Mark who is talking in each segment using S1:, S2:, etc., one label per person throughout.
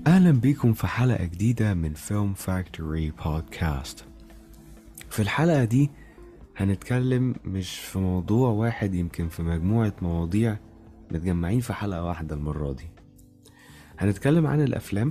S1: أهلا بيكم في حلقة جديدة من فيلم فاكتوري بودكاست في الحلقة دي هنتكلم مش في موضوع واحد يمكن في مجموعة مواضيع متجمعين في حلقة واحدة المرة دي هنتكلم عن الأفلام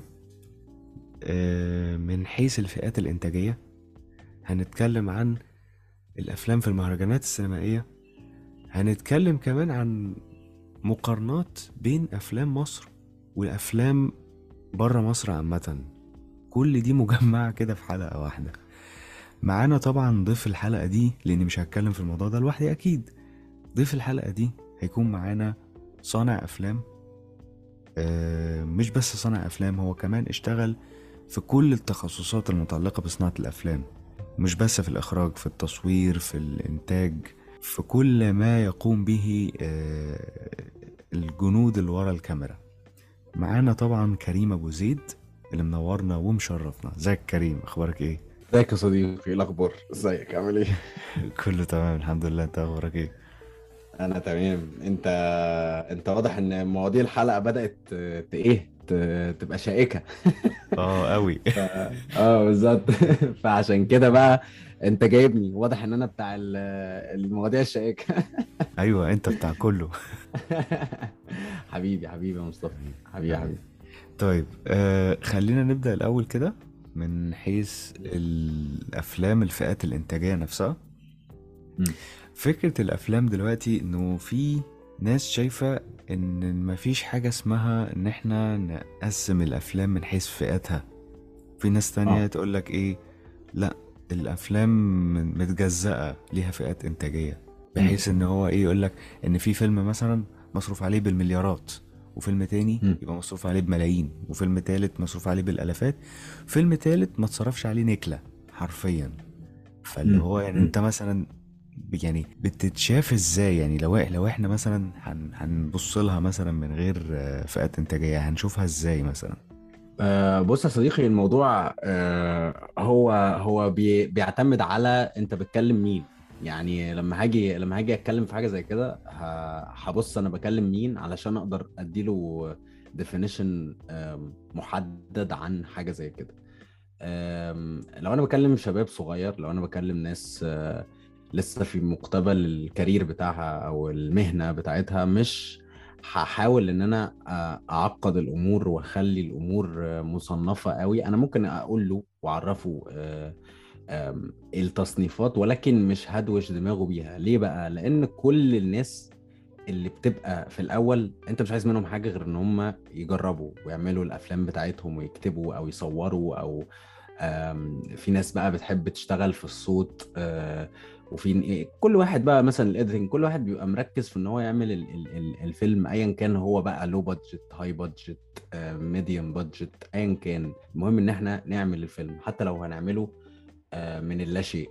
S1: آه، من حيث الفئات الإنتاجية هنتكلم عن الأفلام في المهرجانات السينمائية هنتكلم كمان عن مقارنات بين أفلام مصر والأفلام بره مصر عامة كل دي مجمعة كده في حلقة واحدة معانا طبعا ضيف الحلقة دي لأني مش هتكلم في الموضوع ده لوحدي أكيد ضيف الحلقة دي هيكون معانا صانع أفلام آه، مش بس صانع أفلام هو كمان اشتغل في كل التخصصات المتعلقة بصناعة الأفلام مش بس في الإخراج في التصوير في الإنتاج في كل ما يقوم به آه، الجنود اللي ورا الكاميرا معانا طبعا كريم أبو زيد اللي منورنا ومشرفنا ازيك كريم اخبارك ايه
S2: ازيك يا صديقي ايه الاخبار ازيك عامل ايه
S1: كله تمام الحمد لله انت اخبارك ايه
S2: انا تمام انت انت واضح ان مواضيع الحلقه بدات ت... ايه ت... تبقى شائكه
S1: اه قوي
S2: ف... اه بالظبط فعشان كده بقى انت جايبني واضح ان انا بتاع ال- المواضيع الشائكه
S1: ايوه انت بتاع كله
S2: حبيبي حبيبي يا مصطفى حبيبي يا حبيبي
S1: طيب آه خلينا نبدأ الأول كده من حيث الأفلام الفئات الإنتاجية نفسها
S2: مم.
S1: فكرة الأفلام دلوقتي إنه في ناس شايفة إن مفيش حاجة اسمها إن إحنا نقسم الأفلام من حيث فئاتها في ناس تانية
S2: آه.
S1: تقولك إيه لأ الأفلام متجزأة ليها فئات إنتاجية بحيث إن هو إيه يقولك إن في فيلم مثلا مصروف عليه بالمليارات وفيلم تاني
S2: مم.
S1: يبقى مصروف عليه بملايين وفيلم تالت مصروف عليه بالالافات فيلم تالت ما اتصرفش عليه نكله حرفيا فاللي
S2: مم.
S1: هو يعني
S2: مم.
S1: انت مثلا ب- يعني بتتشاف ازاي يعني لو لو احنا مثلا هن هنبص لها مثلا من غير آه، فئات انتاجيه هنشوفها ازاي مثلا
S2: آه، بص يا صديقي الموضوع آه، هو هو بي بيعتمد على انت بتكلم مين يعني لما هاجي لما هاجي اتكلم في حاجه زي كده ه- هبص انا بكلم مين علشان اقدر اديله definition آم، محدد عن حاجه زي كده آم، لو انا بكلم شباب صغير لو انا بكلم ناس آه، لسه في مقتبل الكارير بتاعها او المهنه بتاعتها مش هحاول ان انا آه، اعقد الامور واخلي الامور آه، مصنفه قوي انا ممكن اقول له واعرفه آه، آم، التصنيفات ولكن مش هدوش دماغه بيها ليه بقى لان كل الناس اللي بتبقى في الاول انت مش عايز منهم حاجه غير ان هم يجربوا ويعملوا الافلام بتاعتهم ويكتبوا او يصوروا او آم، في ناس بقى بتحب تشتغل في الصوت آه، وفي كل واحد بقى مثلا الايديتنج كل واحد بيبقى مركز في ان هو يعمل ال ال ال الفيلم ايا كان هو بقى لو بادجت هاي بادجت ميديوم بادجت ايا كان المهم ان احنا نعمل الفيلم حتى لو هنعمله آه، من اللاشيء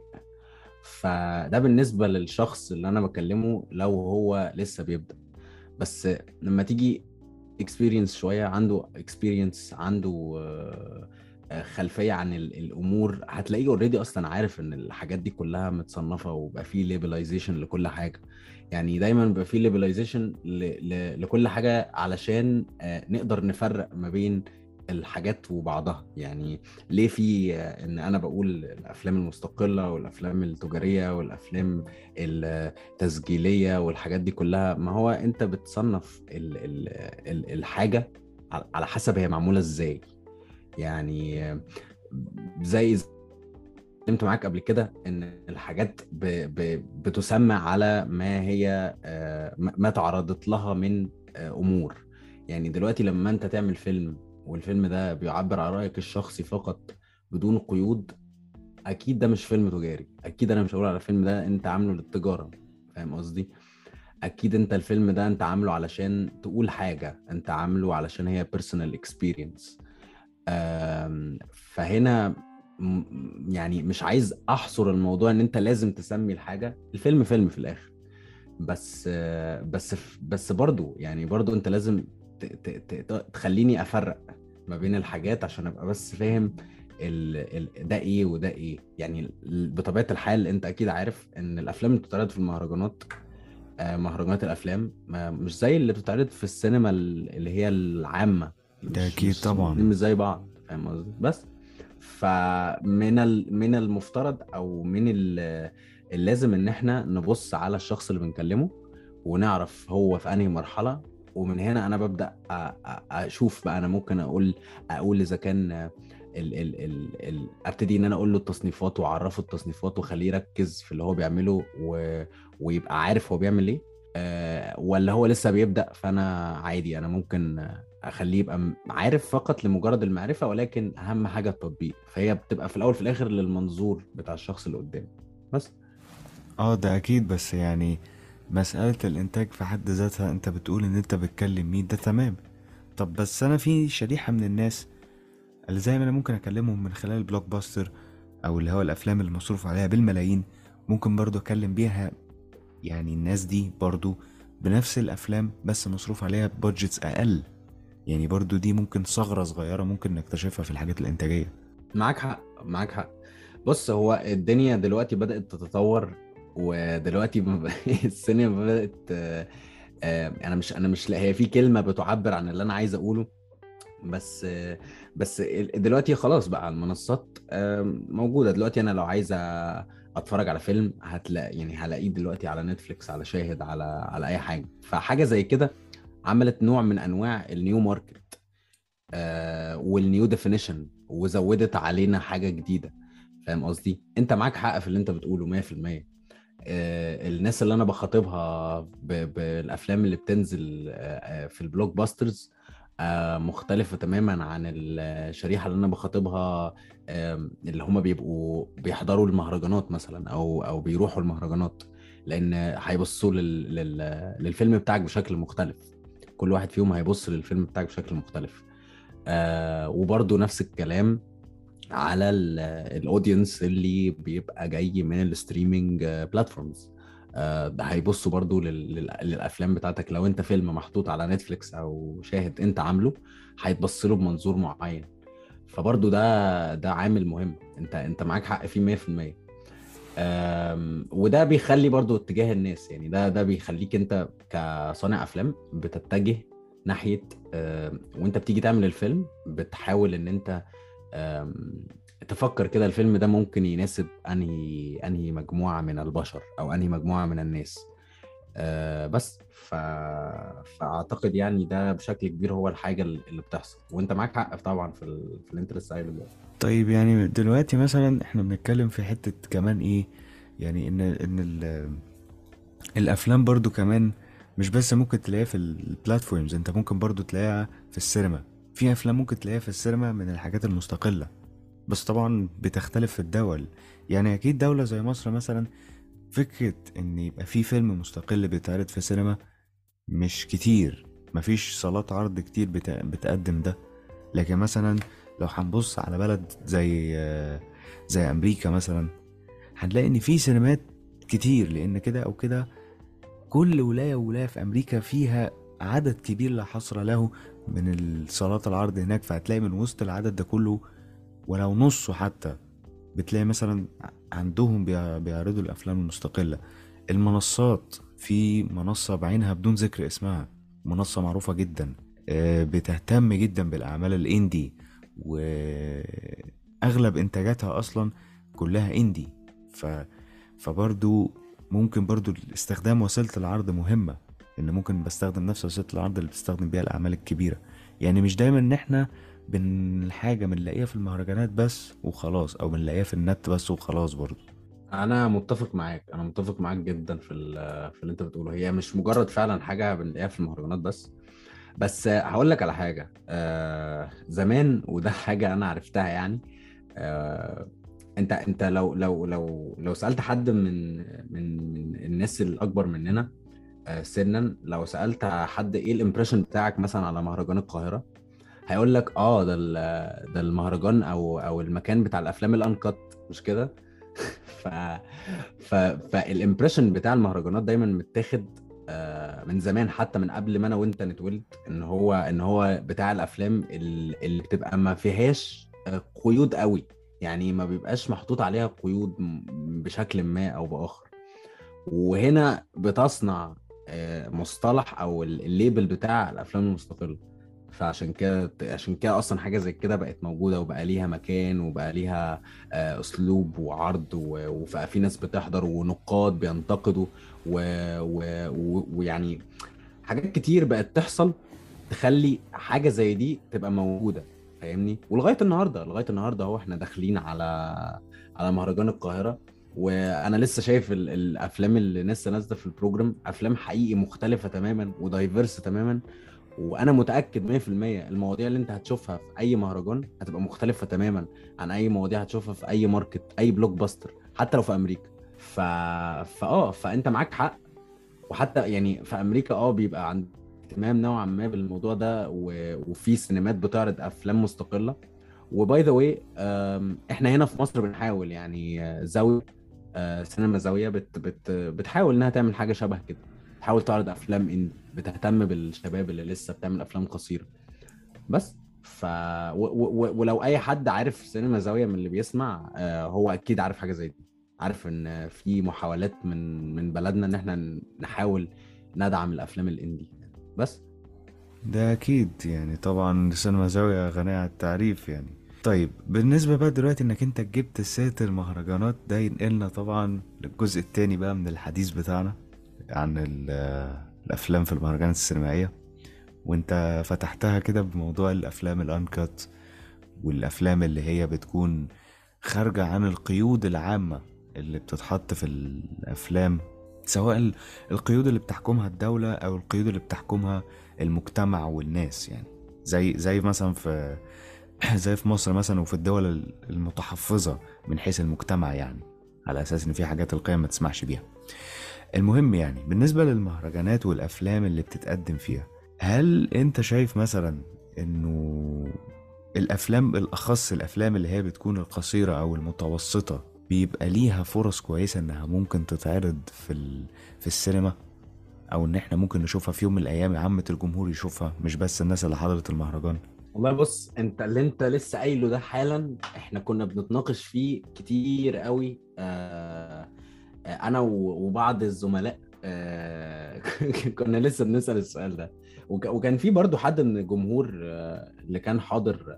S2: فده بالنسبة للشخص اللي أنا بكلمه لو هو لسه بيبدأ بس لما تيجي اكسبيرينس شوية عنده اكسبيرينس عنده آه، آه، خلفية عن ال- الأمور هتلاقيه اوريدي أصلا عارف إن الحاجات دي كلها متصنفة وبقى فيه ليبلايزيشن لكل حاجة يعني دايما بيبقى فيه ليبلايزيشن لكل حاجة علشان آه، نقدر نفرق ما بين الحاجات وبعضها يعني ليه في آه، ان انا بقول الافلام المستقله والافلام التجاريه والافلام التسجيليه والحاجات دي كلها ما هو انت بتصنف ال ال ال الحاجه على- على حسب هي معموله ازاي يعني آه، زي اتكلمت معاك قبل كده ان الحاجات ب ب بتسمى على ما هي آه، ما ما تعرضت لها من آه، امور يعني دلوقتي لما انت تعمل فيلم والفيلم ده بيعبر عن رايك الشخصي فقط بدون قيود اكيد ده مش فيلم تجاري اكيد انا مش هقول على الفيلم ده انت عامله للتجاره فاهم قصدي اكيد انت الفيلم ده انت عامله علشان تقول حاجه انت عامله علشان هي personal experience آم، فهنا م- يعني مش عايز احصر الموضوع ان انت لازم تسمي الحاجه الفيلم فيلم في الاخر بس آه، بس بس برضو يعني برضو انت لازم ت- ت- ت- تخليني افرق ما بين الحاجات عشان ابقى بس فاهم ال... ال... ده ايه وده ايه يعني ال- بطبيعه الحال انت اكيد عارف ان الافلام اللي بتتعرض في المهرجانات آه، مهرجانات الافلام ما- مش زي اللي بتتعرض في السينما ال- اللي هي العامه
S1: ده
S2: مش
S1: اكيد
S2: مش
S1: طبعا
S2: الاتنين مش زي بعض فاهم قصدي بس فمن ال... من المفترض او من ال... اللازم ان احنا نبص على الشخص اللي بنكلمه ونعرف هو في انهي مرحله ومن هنا انا ببدا أ... أ... اشوف بقى انا ممكن اقول اقول اذا كان ال... ال... ال... ال... ابتدي ان انا اقول له التصنيفات واعرفه التصنيفات واخليه يركز في اللي هو بيعمله و... ويبقى عارف هو بيعمل ايه أه ولا هو لسه بيبدا فانا عادي انا ممكن اخليه يبقى م- عارف فقط لمجرد المعرفه ولكن اهم حاجه التطبيق فهي بتبقى في الاول في الاخر للمنظور بتاع الشخص اللي قدامي بس
S1: اه ده اكيد بس يعني مسألة الانتاج في حد ذاتها انت بتقول ان انت بتكلم مين ده تمام طب بس انا في شريحة من الناس اللي زي ما انا ممكن اكلمهم من خلال البلوك باستر او اللي هو الافلام اللي مصروف عليها بالملايين ممكن برضو اكلم بيها يعني الناس دي برضو بنفس الافلام بس مصروف عليها بادجتس اقل يعني برضو دي ممكن ثغرة صغيرة ممكن نكتشفها في الحاجات الانتاجية
S2: معاك حق معاك حق بص هو الدنيا دلوقتي بدات تتطور ودلوقتي ب- السينما بدات آه، آه، انا مش انا مش لا هي في كلمه بتعبر عن اللي انا عايز اقوله بس آه، بس ال- دلوقتي خلاص بقى المنصات آه، موجوده دلوقتي انا لو عايز أ- اتفرج على فيلم هتلاقي يعني هلاقيه دلوقتي على نتفليكس على شاهد على على اي حاجه فحاجه زي كده عملت نوع من انواع النيو ماركت آه والنيو ديفينيشن وزودت علينا حاجه جديده فاهم قصدي انت معاك حق في اللي انت بتقوله 100% آه الناس اللي انا بخاطبها ب- بالافلام اللي بتنزل آه آه، في البلوك باسترز آه مختلفة تماما عن الشريحة اللي أنا بخاطبها آم، اللي هما بيبقوا بيحضروا المهرجانات مثلا أو أو بيروحوا المهرجانات لأن هيبصوا لل... لل... للفيلم بتاعك بشكل مختلف كل واحد فيهم هيبص للفيلم بتاعك بشكل مختلف آه وبرضه نفس الكلام على الاودينس اللي بيبقى جاي من الستريمينج بلاتفورمز ده هيبصوا برضو لل- لل- للافلام بتاعتك لو انت فيلم محطوط على نتفليكس او شاهد انت عامله هيتبص له بمنظور معين فبرضو ده ده عامل مهم انت انت معاك حق فيه 100% أم، وده بيخلي برضو اتجاه الناس يعني ده ده بيخليك انت كصانع افلام بتتجه ناحيه أم، وانت بتيجي تعمل الفيلم بتحاول ان انت أم، تفكر كده الفيلم ده ممكن يناسب انهي انهي مجموعه من البشر او انهي مجموعه من الناس أه بس ف... فاعتقد يعني ده بشكل كبير هو الحاجه اللي بتحصل وانت معاك حق طبعا في ال... في اللي انت لسه قايله دلوقتي
S1: طيب يعني دلوقتي مثلا احنا بنتكلم في حتة كمان ايه يعني ان ان ال- الافلام برضو كمان مش بس ممكن تلاقيها في البلاتفورمز انت ممكن برضو تلاقيها في السينما في افلام ممكن تلاقيها في السينما من الحاجات المستقلة بس طبعا بتختلف في الدول يعني اكيد دولة زي مصر مثلا فكرة ان يبقى في فيلم مستقل بيتعرض في السينما مش كتير مفيش صالات عرض كتير بت- بتقدم ده لكن مثلا لو هنبص على بلد زي زي امريكا مثلا هنلاقي ان في سينمات كتير لان كده او كده كل ولايه وولايه في امريكا فيها عدد كبير لا حصر له من الصالات العرض هناك فهتلاقي من وسط العدد ده كله ولو نصه حتى بتلاقي مثلا عندهم بيع- بيعرضوا الافلام المستقله المنصات في منصه بعينها بدون ذكر اسمها منصه معروفه جدا آه، بتهتم جدا بالاعمال الاندي واغلب انتاجاتها اصلا كلها اندي ف فبرضو ممكن برضو استخدام وسيله العرض مهمه ان ممكن بستخدم نفس وسيله العرض اللي بستخدم بيها الاعمال الكبيره يعني مش دايما ان احنا بن حاجه بنلاقيها في المهرجانات بس وخلاص او بنلاقيها في النت بس وخلاص برضو
S2: انا متفق معاك انا متفق معاك جدا في ال- في اللي انت بتقوله هي مش مجرد فعلا حاجه بنلاقيها في المهرجانات بس بس هقول لك على حاجه آه زمان وده حاجه انا عرفتها يعني آه انت انت لو لو لو لو سالت حد من من من الناس الاكبر مننا آه سنا لو سالت حد ايه الامبريشن بتاعك مثلا على مهرجان القاهره هيقول لك اه ده ال- ده المهرجان او او المكان بتاع الافلام الانكت مش كده ف ف فالامبريشن بتاع المهرجانات دايما متاخد آه، من زمان حتى من قبل ما انا وانت نتولد ان هو ان هو بتاع الافلام ال- اللي بتبقى ما فيهاش آه، قيود قوي يعني ما بيبقاش محطوط عليها قيود م- بشكل ما او باخر وهنا بتصنع آه، مصطلح او ال- الليبل بتاع الافلام المستقله فعشان كده عشان كده اصلا حاجه زي كده بقت موجوده وبقى ليها مكان وبقى ليها آه، اسلوب وعرض و- وبقى في ناس بتحضر ونقاد بينتقدوا و- و- و- ويعني حاجات كتير بقت تحصل تخلي حاجه زي دي تبقى موجوده فاهمني ولغايه النهارده لغايه النهارده اهو احنا داخلين على على مهرجان القاهره وانا لسه شايف ال- الافلام اللي لسه نازله في البروجرام افلام حقيقي مختلفه تماما ودايفرس تماما وانا متاكد 100% المواضيع اللي انت هتشوفها في اي مهرجان هتبقى مختلفه تماما عن اي مواضيع هتشوفها في اي ماركت اي بلوك باستر حتى لو في امريكا ف فاه فانت معاك حق وحتى يعني في امريكا اه بيبقى عند اهتمام نوعا ما بالموضوع ده و... وفي سينمات بتعرض افلام مستقله وباي ذا واي احنا هنا في مصر بنحاول يعني آه، زاويه آه، سينما زاويه بت... بت... بتحاول انها تعمل حاجه شبه كده بتحاول تعرض افلام اندي بتهتم بالشباب اللي لسه بتعمل افلام قصيره بس ف و... و... ولو اي حد عارف سينما زاويه من اللي بيسمع آه، هو اكيد عارف حاجه زي دي عارف ان في محاولات من من بلدنا ان احنا نحاول ندعم الافلام الاندي بس
S1: ده أكيد يعني طبعا سينما زاوية غنية عن التعريف يعني طيب بالنسبة بقى دلوقتي إنك أنت جبت سيرة المهرجانات ده ينقلنا طبعا للجزء التاني بقى من الحديث بتاعنا عن ال- الأفلام في المهرجانات السينمائية وأنت فتحتها كده بموضوع الأفلام الأنكت والأفلام اللي هي بتكون خارجة عن القيود العامة اللي بتتحط في الأفلام سواء ال- القيود اللي بتحكمها الدولة أو القيود اللي بتحكمها المجتمع والناس يعني زي زي مثلا في زي في مصر مثلا وفي الدول المتحفظة من حيث المجتمع يعني على أساس إن في حاجات القيم ما تسمحش بيها المهم يعني بالنسبة للمهرجانات والأفلام اللي بتتقدم فيها هل أنت شايف مثلا إنه الأفلام بالأخص الأفلام اللي هي بتكون القصيرة أو المتوسطة بيبقى ليها فرص كويسة إنها ممكن تتعرض في ال... في السينما أو إن إحنا ممكن نشوفها في يوم من الأيام عامة الجمهور يشوفها مش بس الناس اللي حضرت المهرجان
S2: والله بص انت اللي انت لسه قايله ده حالا احنا كنا بنتناقش فيه كتير قوي آه آه، انا و- وبعض الزملاء آه كنا لسه بنسأل السؤال ده وك- وكان في برضو حد من الجمهور آه اللي كان حاضر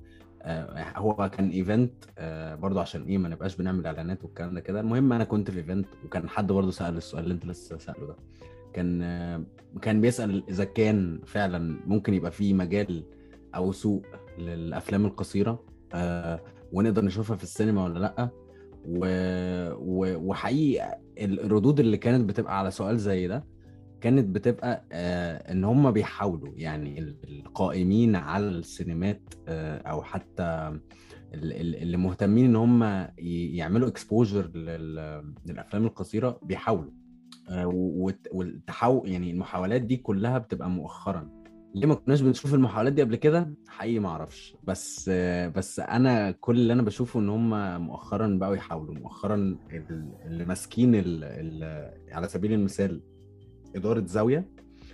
S2: آه هو كان ايفنت آه برضو عشان ايه ما نبقاش بنعمل اعلانات والكلام ده كده المهم انا كنت في ايفنت وكان حد برضو سأل السؤال اللي انت لسه سأله ده كان آه كان بيسأل اذا كان فعلا ممكن يبقى في مجال او سوق للافلام القصيره آه ونقدر نشوفها في السينما ولا لا و... و... وحقيقي الردود اللي كانت بتبقى على سؤال زي ده كانت بتبقى آه ان هم بيحاولوا يعني ال- القائمين على السينمات آه او حتى ال- ال- اللي مهتمين ان هم ي- يعملوا اكسبوجر للافلام القصيره بيحاولوا آه، والت- والتحول يعني المحاولات دي كلها بتبقى مؤخرا ليه ما كناش بنشوف المحاولات دي قبل كده حقيقي ما اعرفش بس آه، بس انا كل اللي انا بشوفه ان هم مؤخرا بقوا يحاولوا مؤخرا ال- اللي ماسكين ال- ال- على سبيل المثال اداره زاويه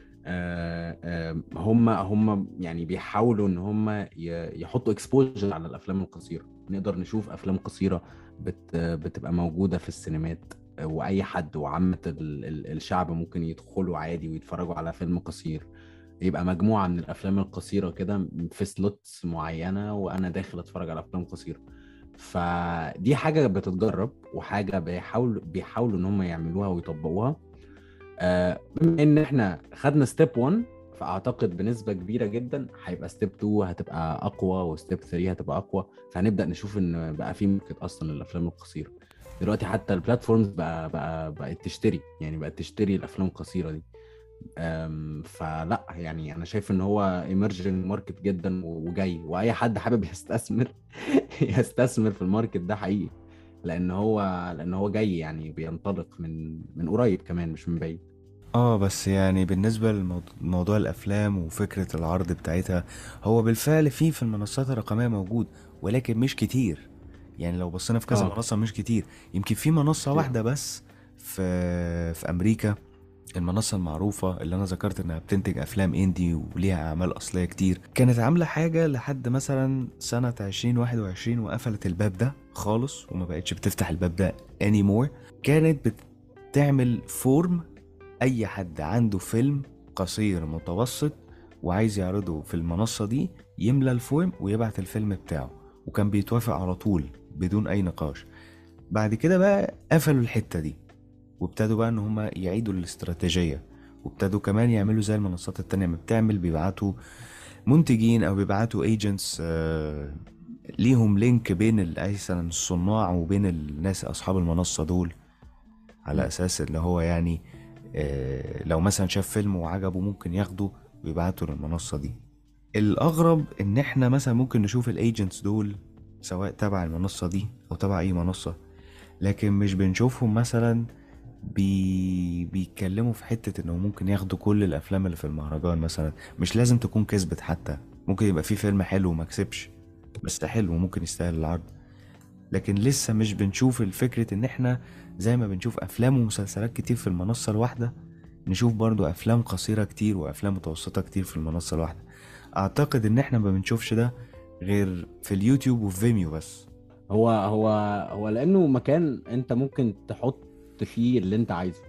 S2: آه، آه، هم هم يعني بيحاولوا ان هم ي- يحطوا اكسبوجر على الافلام القصيره نقدر نشوف افلام قصيره بت بتبقى موجوده في السينمات آه، واي حد وعامه ال- ال- الشعب ممكن يدخلوا عادي ويتفرجوا على فيلم قصير يبقى مجموعه من الافلام القصيره كده في سلوتس معينه وانا داخل اتفرج على افلام قصيره فدي حاجه بتتجرب وحاجه بيحاولوا بيحاولوا ان هم يعملوها ويطبقوها آه، بما ان احنا خدنا ستيب 1 فاعتقد بنسبه كبيره جدا هيبقى ستيب 2 هتبقى اقوى وستيب 3 هتبقى اقوى فهنبدا نشوف ان بقى في ماركت اصلا للافلام القصيره دلوقتي حتى البلاتفورمز بقى بقى بقت تشتري يعني بقت تشتري الافلام القصيره دي أم، فلا يعني انا شايف ان هو ايمرجنج ماركت جدا وجاي واي حد حابب يستثمر يستثمر في الماركت ده حقيقي لان هو لان هو جاي يعني بينطلق من من قريب كمان مش من بعيد
S1: اه بس يعني بالنسبة لموضوع الأفلام وفكرة العرض بتاعتها هو بالفعل فيه في المنصات الرقمية موجود ولكن مش كتير يعني لو بصينا في كذا
S2: آه.
S1: منصة مش كتير يمكن في منصة
S2: كتير.
S1: واحدة بس في في أمريكا المنصة المعروفة اللي أنا ذكرت إنها بتنتج أفلام إندي وليها أعمال أصلية كتير كانت عاملة حاجة لحد مثلا سنة 2021 وقفلت الباب ده خالص وما بقتش بتفتح الباب ده anymore كانت بتعمل فورم اي حد عنده فيلم قصير متوسط وعايز يعرضه في المنصة دي يملى الفورم ويبعت الفيلم بتاعه وكان بيتوافق على طول بدون أي نقاش بعد كده بقى قفلوا الحتة دي وابتدوا بقى ان هما يعيدوا الاستراتيجية وابتدوا كمان يعملوا زي المنصات التانية ما بتعمل بيبعتوا منتجين او بيبعتوا ايجنتس ليهم لينك بين ال- مثلا الصناع وبين الناس اصحاب المنصة دول على اساس اللي هو يعني آه، لو مثلا شاف فيلم وعجبه ممكن ياخده ويبعته للمنصة دي الاغرب ان احنا مثلا ممكن نشوف الايجنتس دول سواء تبع المنصة دي او تبع اي منصة لكن مش بنشوفهم مثلا بي... بيتكلموا في حتة انه ممكن ياخدوا كل الافلام اللي في المهرجان مثلا مش لازم تكون كسبت حتى ممكن يبقى في فيلم حلو وما كسبش بس حلو وممكن يستاهل العرض لكن لسه مش بنشوف الفكرة ان احنا زي ما بنشوف افلام ومسلسلات كتير في المنصة الواحدة نشوف برضو افلام قصيرة كتير وافلام متوسطة كتير في المنصة الواحدة اعتقد ان احنا ما بنشوفش ده غير في اليوتيوب وفي فيميو بس
S2: هو هو هو لانه مكان انت ممكن تحط فيه اللي انت عايزه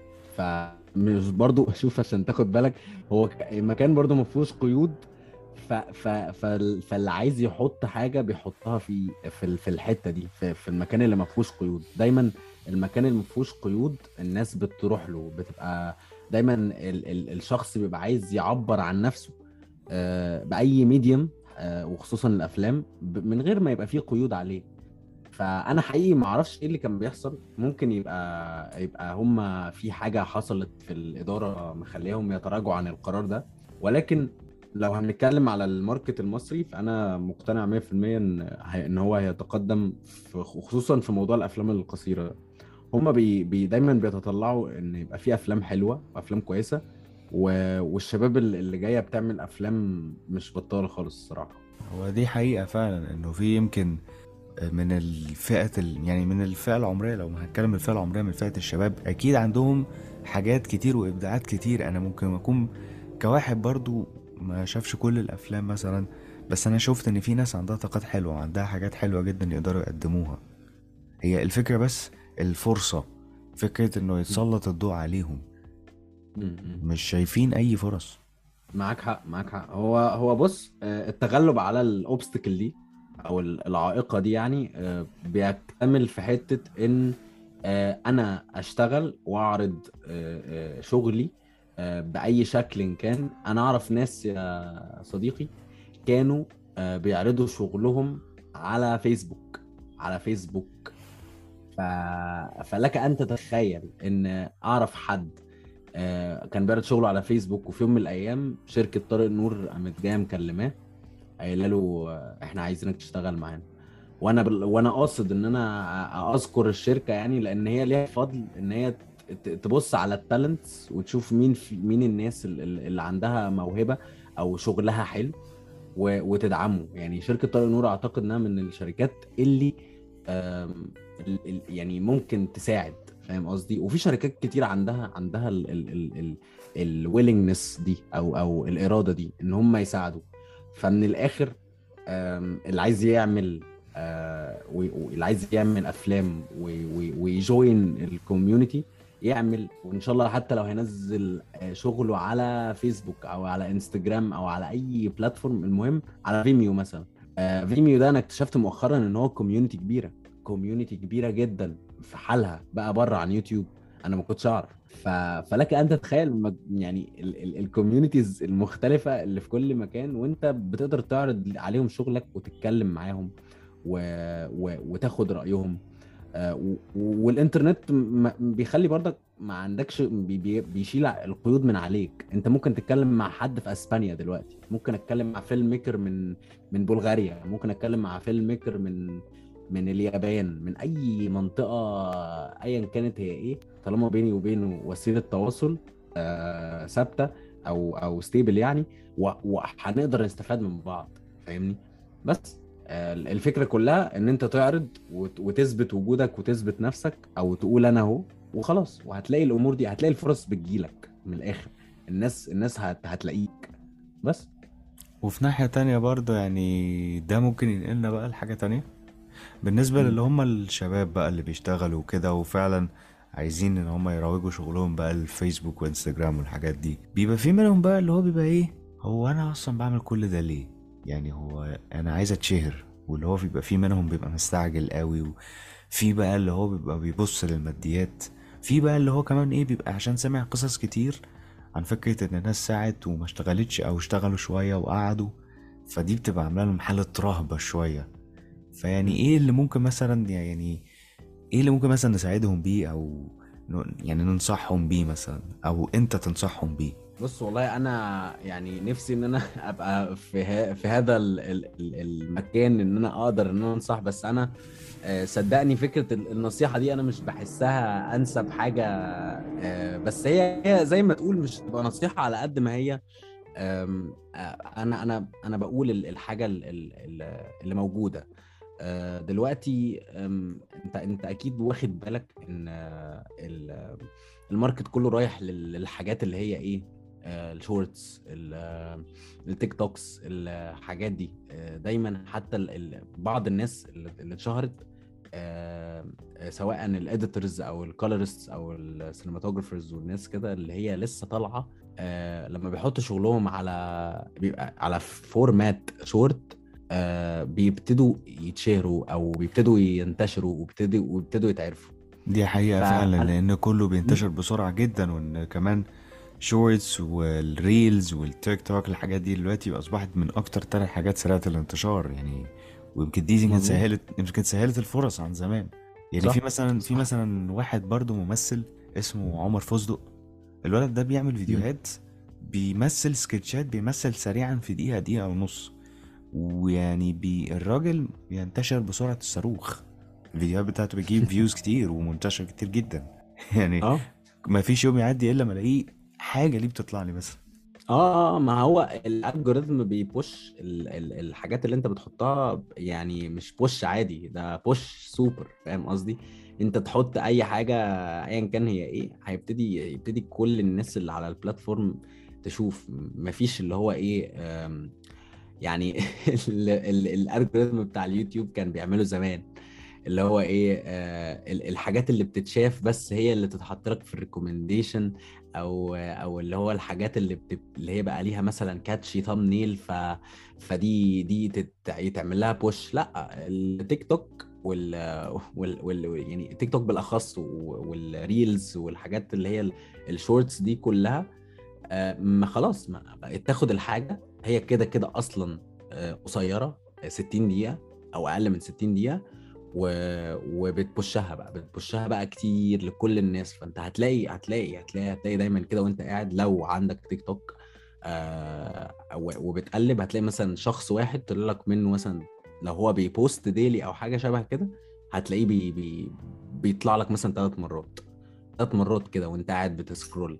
S2: فمش برضو شوف عشان تاخد بالك هو ك- مكان برضو ما فيهوش قيود ف ف فال- فاللي عايز يحط حاجه بيحطها في في ال- في الحته دي في, في المكان اللي ما فيهوش قيود دايما المكان اللي ما فيهوش قيود الناس بتروح له بتبقى دايما ال ال الشخص بيبقى عايز يعبر عن نفسه آه، باي ميديم وخصوصا الافلام ب- من غير ما يبقى فيه قيود عليه فانا حقيقي ما اعرفش ايه اللي كان بيحصل ممكن يبقى يبقى هم في حاجه حصلت في الاداره مخليهم يتراجعوا عن القرار ده ولكن لو هنتكلم على الماركت المصري فانا مقتنع 100% ان هي- ان هو هيتقدم في خصوصا في موضوع الافلام القصيره هم بي بي دايما بيتطلعوا ان يبقى في افلام حلوه وافلام كويسه و- والشباب اللي اللي جايه بتعمل افلام مش بطاله خالص الصراحه
S1: هو دي حقيقة فعلا انه في يمكن من الفئة ال... يعني من الفئة العمرية لو هنتكلم الفئة العمرية من فئة الشباب اكيد عندهم حاجات كتير وابداعات كتير انا ممكن اكون كواحد برضو ما شافش كل الافلام مثلا بس انا شفت ان في ناس عندها طاقات حلوة وعندها حاجات حلوة جدا يقدروا يقدموها هي الفكرة بس الفرصة فكرة انه يتسلط الضوء عليهم
S2: م- م.
S1: مش شايفين اي فرص
S2: معاك حق معاك حق هو هو بص آه، التغلب على الاوبستكل دي او ال- العائقه دي يعني آه، بيكتمل في حته ان آه، انا اشتغل واعرض آه، آه، شغلي آه، باي شكل كان انا اعرف ناس يا صديقي كانوا آه، بيعرضوا شغلهم على فيسبوك على فيسبوك ف... فلك ان تتخيل ان اعرف حد آه، كان بيعرض شغله على فيسبوك وفي يوم من الايام شركه طارق نور قامت جايه مكلماه قايله له آه، احنا عايزينك تشتغل معانا وانا بال... وانا قاصد ان انا اذكر الشركه يعني لان هي ليها فضل ان هي ت- تبص على التالنتس وتشوف مين في مين الناس ال- ال- اللي عندها موهبه او شغلها حلو و... وتدعمه يعني شركه طارق نور اعتقد انها من الشركات اللي آم، ال... ال... يعني ممكن تساعد فاهم قصدي وفي شركات كتير عندها عندها ال ال ال ال الويلنجنس دي او او الاراده دي ان هم يساعدوا فمن الاخر آم، اللي عايز يعمل آه، و- واللي عايز يعمل افلام و- و- ويجوين الكوميونتي يعمل وان شاء الله حتى لو هينزل آه، شغله على فيسبوك او على انستجرام او على اي بلاتفورم المهم على فيميو مثلا آه، فيميو ده انا اكتشفت مؤخرا ان هو كوميونتي كبيره كوميونتي كبيره جدا في حالها بقى بره عن يوتيوب انا ما كنتش اعرف ف... فلك ان تتخيل مج- يعني الكوميونيتيز المختلفه اللي في كل مكان وانت بتقدر تعرض عليهم شغلك وتتكلم معاهم و... و... وتاخد رايهم آه، و... والانترنت م... بيخلي برضك ما عندكش بي... بي... بيشيل القيود من عليك انت ممكن تتكلم مع حد في اسبانيا دلوقتي ممكن اتكلم مع فيلم ميكر من من بلغاريا ممكن اتكلم مع فيلم ميكر من من اليابان من اي منطقه ايا كانت هي ايه طالما بيني وبينه وسيله تواصل آه، ثابته او او ستيبل يعني و- وهنقدر نستفاد من بعض فاهمني بس آه، الفكره كلها ان انت تعرض وت- وتثبت وجودك وتثبت نفسك او تقول انا اهو وخلاص وهتلاقي الامور دي هتلاقي الفرص بتجيلك من الاخر الناس الناس هت... هتلاقيك بس
S1: وفي ناحية تانية برضه يعني ده ممكن ينقلنا بقى لحاجة تانية بالنسبة
S2: مم.
S1: للي هم الشباب بقى اللي بيشتغلوا وكده وفعلا عايزين ان هم يروجوا شغلهم بقى الفيسبوك وانستجرام والحاجات دي بيبقى في منهم بقى اللي هو بيبقى ايه هو انا اصلا بعمل كل ده ليه يعني هو انا عايز اتشهر واللي هو بيبقى في منهم بيبقى مستعجل قوي وفي بقى اللي هو بيبقى بيبص للماديات في بقى اللي هو كمان ايه بيبقى عشان سمع قصص كتير عن فكرة ان الناس ساعت وما اشتغلتش او اشتغلوا شوية وقعدوا فدي بتبقى عامله لهم حالة رهبة شوية فيعني ايه اللي ممكن مثلا يعني ايه اللي ممكن مثلا نساعدهم بيه او ن- يعني ننصحهم بيه مثلا او انت تنصحهم بيه
S2: بص والله انا يعني نفسي ان انا ابقى في ها في هذا ال- ال- ال- المكان ان انا اقدر ان انا انصح بس انا آه، صدقني فكره ال- النصيحه دي انا مش بحسها انسب حاجه آه، بس هي هي زي ما تقول مش تبقى نصيحه على قد ما هي آم، آه، انا انا انا بقول ال- الحاجه ال- ال- ال- اللي موجوده آه، دلوقتي آم، انت انت اكيد واخد بالك ان آه، ال- الماركت كله رايح لل- للحاجات اللي هي ايه آه، الشورتس ال- آه، التيك توكس الحاجات دي آه، دايما حتى ال- ال- بعض الناس اللي اللي اتشهرت آه، آه، سواء الاديتورز او الكولورستس او السينماتوجرافرز والناس كده اللي هي لسه طالعه آه، لما بيحطوا شغلهم على بيبقى على فورمات شورت آه، بيبتدوا يتشهروا او بيبتدوا ينتشروا وبيبتدوا وبيبتدوا يتعرفوا
S1: دي حقيقة
S2: ف-
S1: فعلا لأن كله بينتشر بسرعة جدا وإن كمان شورتس والريلز والتيك توك الحاجات دي دلوقتي أصبحت من أكتر ثلاث حاجات سريعة الانتشار يعني ويمكن دي يمكن
S2: مظبوط.
S1: سهلت يمكن سهلت الفرص عن زمان يعني
S2: صح،
S1: في مثلا في
S2: صح.
S1: مثلا واحد برضو ممثل اسمه عمر فوزدق الولد ده بيعمل فيديوهات بيمثل سكتشات بيمثل سريعا في دقيقة دقيقة ونص ويعني بي الراجل بينتشر بسرعة الصاروخ الفيديوهات بتاعته بتجيب فيوز كتير ومنتشر كتير جدا يعني
S2: اه
S1: ما فيش يوم يعدي الا ما الاقيه حاجه ليه بتطلع لي مثلا
S2: اه آه، ما هو الالجوريثم بيبوش ال ال الحاجات اللي انت بتحطها يعني مش بوش عادي ده بوش سوبر فاهم قصدي انت تحط اي حاجه ايا كان هي ايه هيبتدي يبتدي كل الناس اللي على البلاتفورم تشوف مفيش اللي هو ايه آم، يعني الالجوريثم بتاع اليوتيوب كان بيعمله زمان اللي هو ايه آه ال- الحاجات اللي بتتشاف بس هي اللي تتحط لك في الريكومنديشن او او اللي هو الحاجات اللي بت... اللي هي بقى ليها مثلا كاتشي ثامب ف فدي دي تت... يتعمل لها بوش لا التيك توك وال... وال... وال... يعني التيك توك بالاخص و- والريلز والحاجات اللي هي ال- الشورتس دي كلها آه، ما خلاص ما بقت تاخد الحاجه هي كده كده اصلا آه، قصيره آه، 60 دقيقه او اقل من 60 دقيقه و... وبتبشها بقى بتبشها بقى كتير لكل الناس فانت هتلاقي هتلاقي هتلاقي هتلاقي دايما كده وانت قاعد لو عندك تيك توك آه و- وبتقلب هتلاقي مثلا شخص واحد طلع لك منه مثلا لو هو بيبوست ديلي او حاجه شبه كده هتلاقيه بي بي بيطلع لك مثلا ثلاث مرات ثلاث مرات كده وانت قاعد بتسكرول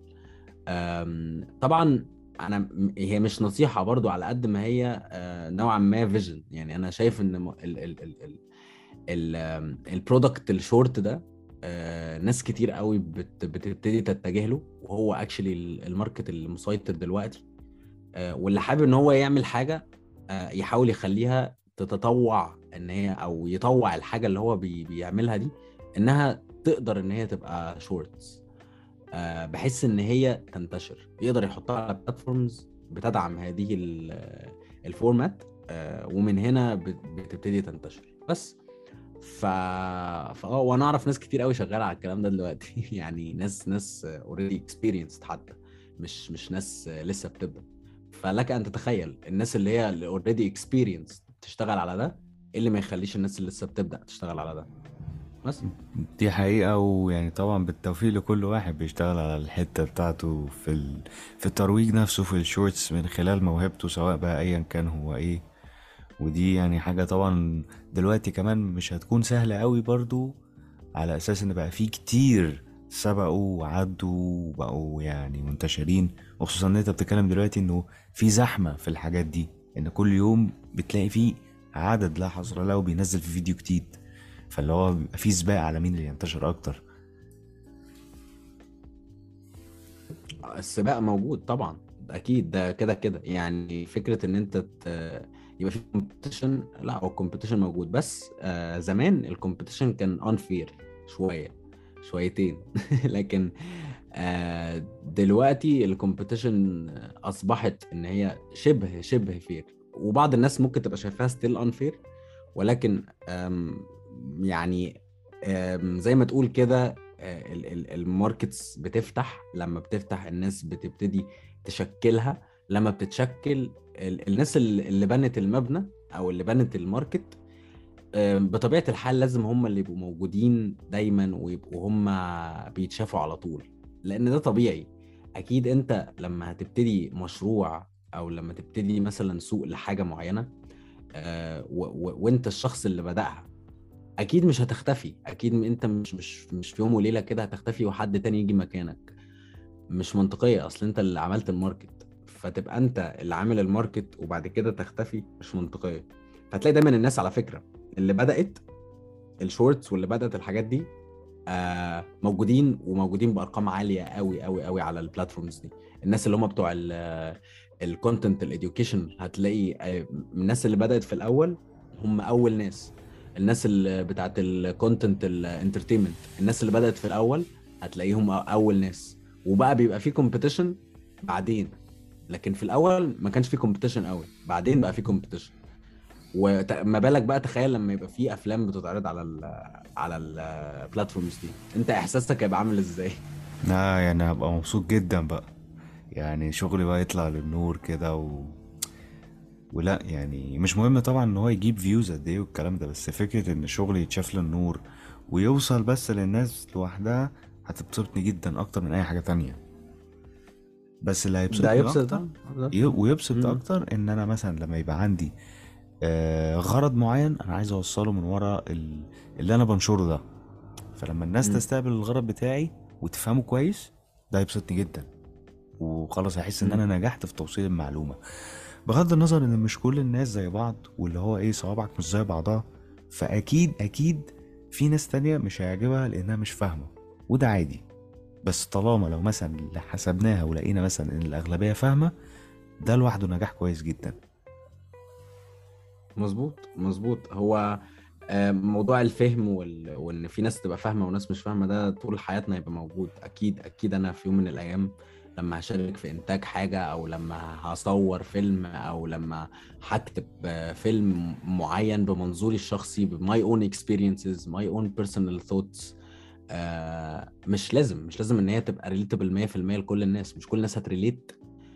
S2: آم، طبعا انا م- هي مش نصيحه برضو على قد ما هي آه، نوعا ما فيجن يعني انا شايف ان م- ال ال ال ال ال آم، البرودكت الشورت ده آه، ناس كتير قوي بت بتبتدي تتجه له وهو اكشلي الماركت المسيطر دلوقتي آه، واللي حابب ان هو يعمل حاجه آه، يحاول يخليها تتطوع ان هي او يطوع الحاجه اللي هو بي بيعملها دي انها تقدر ان هي تبقى شورتس آه، بحيث ان هي تنتشر يقدر يحطها على بلاتفورمز بتدعم هذه ال- الفورمات آه، ومن هنا بت- بتبتدي تنتشر بس ف فا اه وانا اعرف ناس كتير قوي شغاله على الكلام ده دلوقتي يعني ناس ناس اوريدي اكسبيرينسد حتى مش مش ناس آه، لسه بتبدا فلك ان تتخيل الناس اللي هي اللي اوريدي اكسبيرينسد تشتغل على ده ايه اللي ما يخليش الناس اللي لسه بتبدا تشتغل على ده بس
S1: دي حقيقة ويعني طبعا بالتوفيق لكل واحد بيشتغل على الحتة بتاعته في ال... في الترويج نفسه في الشورتس من خلال موهبته سواء بقى ايا كان هو ايه ودي يعني حاجة طبعا دلوقتي كمان مش هتكون سهلة قوي برضو على اساس ان بقى في كتير سبقوا وعدوا وبقوا يعني منتشرين وخصوصا ان انت بتتكلم دلوقتي انه في زحمة في الحاجات دي ان كل يوم بتلاقي فيه عدد لا حصر له بينزل في فيديو جديد فاللي هو بيبقى في سباق على مين اللي ينتشر اكتر
S2: السباق موجود طبعا اكيد ده كده كده يعني فكره ان انت ت- يبقى في كومبيتيشن لا هو الكومبيتيشن موجود بس آه زمان الكومبيتيشن كان unfair شويه شويتين لكن آه، دلوقتي الكومبيتيشن اصبحت ان هي شبه شبه فير وبعض الناس ممكن تبقى شايفاها ستيل انفير ولكن آم، يعني آم، زي ما تقول كده آه، ال- ال- الماركتس بتفتح لما بتفتح الناس بتبتدي تشكلها لما بتتشكل ال- الناس اللي اللي بنت المبنى او اللي بنت الماركت آم، بطبيعة الحال لازم هم اللي يبقوا موجودين دايما ويبقوا هم بيتشافوا على طول لان ده طبيعي اكيد انت لما هتبتدي مشروع او لما تبتدي مثلا سوق لحاجة معينة آه، و- و- وانت الشخص اللي بدأها اكيد مش هتختفي اكيد انت مش مش مش في يوم وليله كده هتختفي وحد تاني يجي مكانك مش منطقيه اصل انت اللي عملت الماركت فتبقى انت اللي عامل الماركت وبعد كده تختفي مش منطقيه فتلاقي دايما الناس على فكره اللي بدات الشورتس واللي بدات الحاجات دي آه موجودين وموجودين بارقام عاليه قوي قوي قوي على البلاتفورمز دي الناس اللي هم بتوع الكونتنت الاديوكيشن هتلاقي آه، الناس اللي بدات في الاول هم اول ناس الناس اللي بتاعت الكونتنت الانترتينمنت الناس اللي بدات في الاول هتلاقيهم اول ناس وبقى بيبقى في كومبيتيشن بعدين لكن في الاول ما كانش في كومبيتيشن قوي بعدين بقى في كومبيتيشن وما بالك بقى تخيل لما يبقى في افلام بتتعرض على ال على البلاتفورمز دي انت احساسك هيبقى عامل ازاي
S1: لا يعني هبقى مبسوط جدا بقى يعني شغلي بقى يطلع للنور كده و... ولا يعني مش مهم طبعا ان هو يجيب فيوز قد ايه والكلام ده بس فكرة ان شغلي يتشاف للنور ويوصل بس للناس لوحدها هتبسطني جدا اكتر من اي حاجة تانية بس اللي
S2: ده
S1: هيبسطني
S2: يبسط
S1: اكتر ي- ويبسط
S2: مم.
S1: اكتر ان انا مثلا لما يبقى عندي آه، غرض معين انا عايز اوصله من ورا ال- اللي انا بنشره ده فلما الناس
S2: مم.
S1: تستقبل الغرض بتاعي وتفهمه كويس ده هيبسطني جدا وخلاص هحس ان انا نجحت في توصيل المعلومه بغض النظر ان مش كل الناس زي بعض واللي هو ايه صوابعك مش زي بعضها فاكيد اكيد في ناس تانية مش هيعجبها لانها مش فاهمه وده عادي بس طالما لو مثلا حسبناها ولقينا مثلا ان الاغلبيه فاهمه ده لوحده نجاح كويس جدا
S2: مظبوط مظبوط هو آه، موضوع الفهم وال... وان في ناس تبقى فاهمه وناس مش فاهمه ده طول حياتنا يبقى موجود اكيد اكيد انا في يوم من الايام لما هشارك في انتاج حاجه او لما هصور فيلم او لما هكتب آه، فيلم معين بمنظوري الشخصي بماي اون اكسبيرينسز ماي اون بيرسونال ثوتس مش لازم مش لازم ان هي تبقى ريليتبل 100% لكل الناس مش كل الناس هتريليت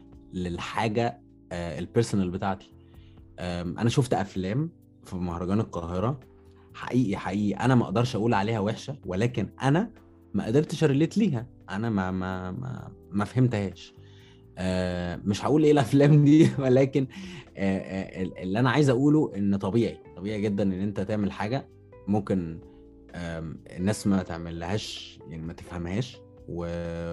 S2: للحاجه البيرسونال بتاعتي أم، انا شفت افلام في مهرجان القاهره حقيقي حقيقي انا ما اقدرش اقول عليها وحشه ولكن انا ما قدرتش اريليت ليها انا ما ما ما, ما فهمتهاش آه، مش هقول ايه الافلام دي ولكن آه، آه، اللي انا عايز اقوله ان طبيعي طبيعي جدا ان انت تعمل حاجه ممكن آم، الناس ما تعملهاش يعني ما تفهمهاش و...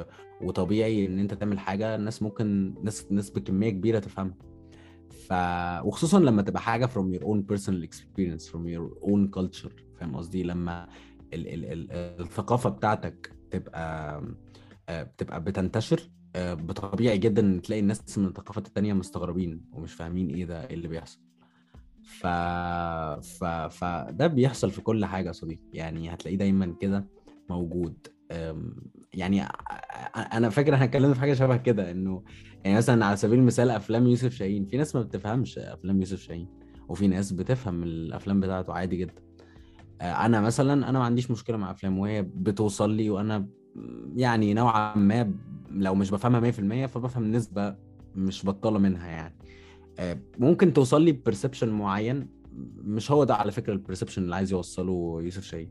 S2: وطبيعي ان انت تعمل حاجه الناس ممكن ناس ناس بكميه كبيره تفهمها ف وخصوصا لما تبقى حاجه from your own personal experience from your own culture فاهم قصدي لما ال ال ال الثقافه بتاعتك تبقى آه، بتبقى بتنتشر آه، بطبيعي جدا ان تلاقي الناس من الثقافات التانية مستغربين ومش فاهمين ايه ده ايه اللي بيحصل ف... ف... فده بيحصل في كل حاجة يا صديقي يعني هتلاقيه دايما كده موجود أم، يعني ع- ع- انا فاكر احنا اتكلمنا في حاجه شبه كده انه يعني مثلا على سبيل المثال افلام يوسف شاهين في ناس ما بتفهمش افلام يوسف شاهين وفي ناس بتفهم الافلام بتاعته عادي جدا آه، انا مثلا انا ما عنديش مشكله مع افلام وهي بتوصل لي وانا يعني نوعا ما لو مش بفهمها 100% فبفهم نسبه مش بطاله منها يعني آه، ممكن توصل لي ببرسبشن معين مش هو ده على فكره البرسبشن اللي عايز يوصله يوسف شاهين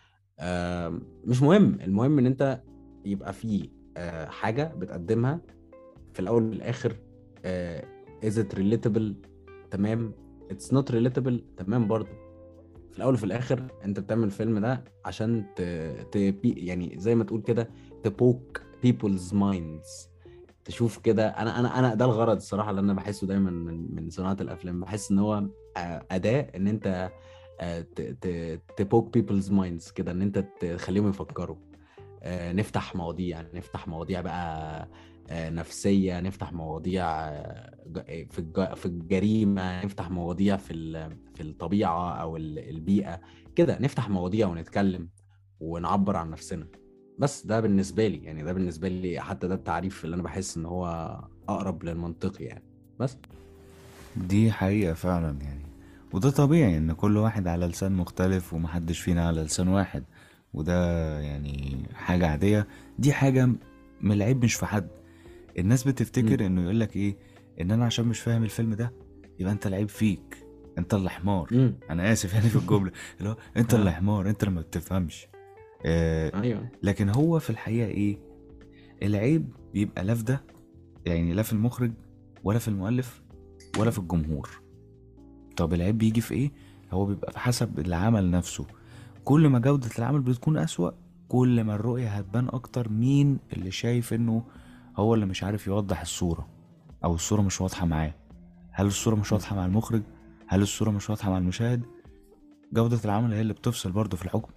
S2: آه، مش مهم المهم ان انت يبقى في آه، حاجه بتقدمها في الاول والاخر آه، is it relatable تمام it's not relatable تمام برضه في الاول وفي الاخر انت بتعمل الفيلم ده عشان ت... ت... يعني زي ما تقول كده تبوك people's minds تشوف كده انا انا انا ده الغرض الصراحه اللي انا بحسه دايما من من صناعه الافلام بحس ان هو آه، اداه ان انت آه، ت... ت... تبوك people's minds كده ان انت تخليهم يفكروا آه، نفتح مواضيع نفتح مواضيع بقى آه، نفسية نفتح مواضيع آه، ج- في الج- في الجريمة نفتح مواضيع في ال- في الطبيعة أو ال- البيئة كده نفتح مواضيع ونتكلم ونعبر عن نفسنا بس ده بالنسبه لي يعني ده بالنسبه لي حتى ده التعريف اللي انا بحس ان هو اقرب للمنطقي يعني بس
S1: دي حقيقة فعلا يعني وده طبيعي ان كل واحد على لسان مختلف ومحدش فينا على لسان واحد وده يعني حاجة عادية دي حاجة من العيب مش في حد الناس
S2: مم.
S1: بتفتكر انه يقولك ايه ان انا عشان مش فاهم الفيلم ده يبقى انت العيب فيك انت اللي حمار
S2: امم
S1: انا اسف يعني في الجملة اللي هو انت اللي
S2: اه
S1: حمار انت اللي ما بتفهمش آه
S2: ايوه
S1: لكن هو في الحقيقة ايه العيب بيبقى لا في ده يعني لا في المخرج ولا في المؤلف ولا في الجمهور طب العيب بيجي في ايه هو بيبقى في حسب العمل نفسه كل ما جودة العمل بتكون أسوأ كل ما الرؤية هتبان أكتر مين اللي شايف إنه هو اللي مش عارف يوضح الصورة أو الصورة مش واضحة معاه هل الصورة مش
S2: مم.
S1: واضحة مع المخرج هل الصورة مش واضحة مع المشاهد جودة العمل هي اللي بتفصل برضه في الحكم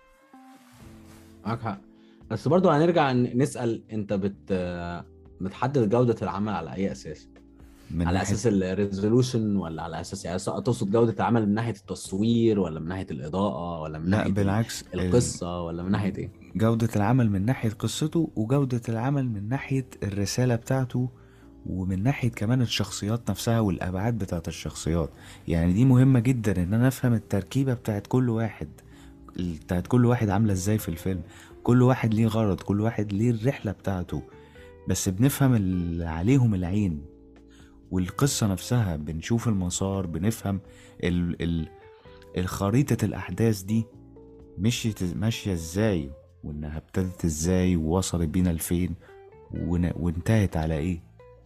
S2: معاك حق بس برضو هنرجع ن- نسأل انت بت بتحدد جودة العمل على اي اساس
S1: من
S2: على
S1: ناحية
S2: اساس الريزولوشن ولا على اساس يعني سواء تقصد جودة العمل من ناحية التصوير ولا من ناحية الإضاءة ولا من
S1: لا
S2: ناحية ال-
S1: بالعكس ال-
S2: القصة ولا من ناحية ايه
S1: جودة العمل من ناحية قصته وجودة العمل من ناحية الرسالة بتاعته ومن ناحية كمان الشخصيات نفسها والأبعاد بتاعت الشخصيات يعني دي مهمة جدا إن أنا أفهم التركيبة بتاعت كل واحد بتاعت كل واحد عاملة إزاي في الفيلم كل واحد ليه غرض كل واحد ليه الرحلة بتاعته بس بنفهم اللي عليهم العين والقصة نفسها بنشوف المسار بنفهم ال ال الخريطة الأحداث دي مشيت ماشية ازاي وانها ابتدت ازاي ووصلت بينا لفين ون- وانتهت على ايه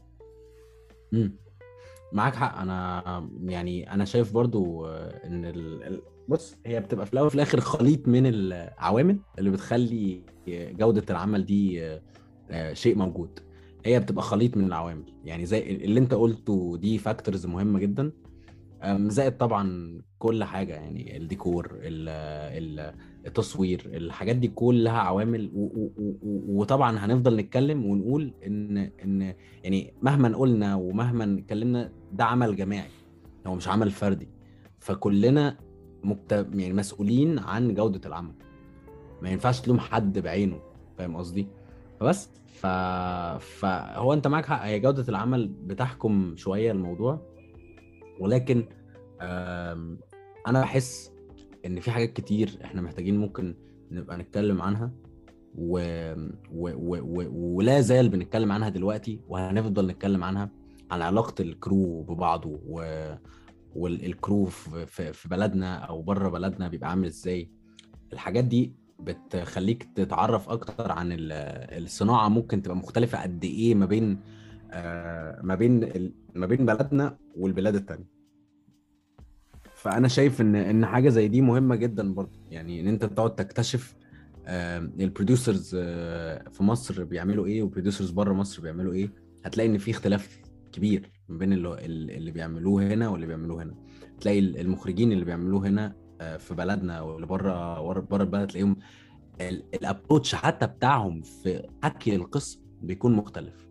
S2: امم معاك حق انا يعني انا شايف برضو آه، ان ال... ال- بص هي بتبقى في الاول وفي الاخر خليط من العوامل اللي بتخلي جودة العمل دي آه، آه، شيء موجود هي بتبقى خليط من العوامل يعني زي اللي انت قلته دي فاكتورز مهمة جدا أم، زائد طبعا كل حاجة يعني الديكور ال- ال- التصوير الحاجات دي كلها عوامل و- و- و- و- وطبعا هنفضل نتكلم ونقول ان ان يعني مهما قلنا ومهما اتكلمنا ده عمل جماعي هو مش عمل فردي فكلنا مكت... يعني مسؤولين عن جودة العمل ما ينفعش تلوم حد بعينه فاهم قصدي فبس ف... فهو انت معاك حق هي جودة العمل بتحكم شوية الموضوع ولكن آم، انا بحس ان في حاجات كتير احنا محتاجين ممكن نبقى نتكلم عنها و... و... و... و... ولا زال بنتكلم عنها دلوقتي وهنفضل نتكلم عنها عن علاقة الكرو ببعضه و... والكرو في... في في بلدنا او بره بلدنا بيبقى عامل ازاي الحاجات دي بتخليك تتعرف اكتر عن ال- الصناعة ممكن تبقى مختلفة قد ايه ما بين آه، ما بين ال... ما بين بلدنا والبلاد التانية فانا شايف ان ان حاجه زي دي مهمه جدا برضه يعني ان انت تقعد تكتشف البروديوسرز في مصر بيعملوا ايه والبروديوسرز بره مصر بيعملوا ايه هتلاقي ان في اختلاف كبير ما بين اللي, اللي بيعملوه هنا واللي بيعملوه هنا تلاقي المخرجين اللي بيعملوه هنا آه، في بلدنا واللي بره بره البلد تلاقيهم الابروتش حتى بتاعهم في حكي القصه بيكون مختلف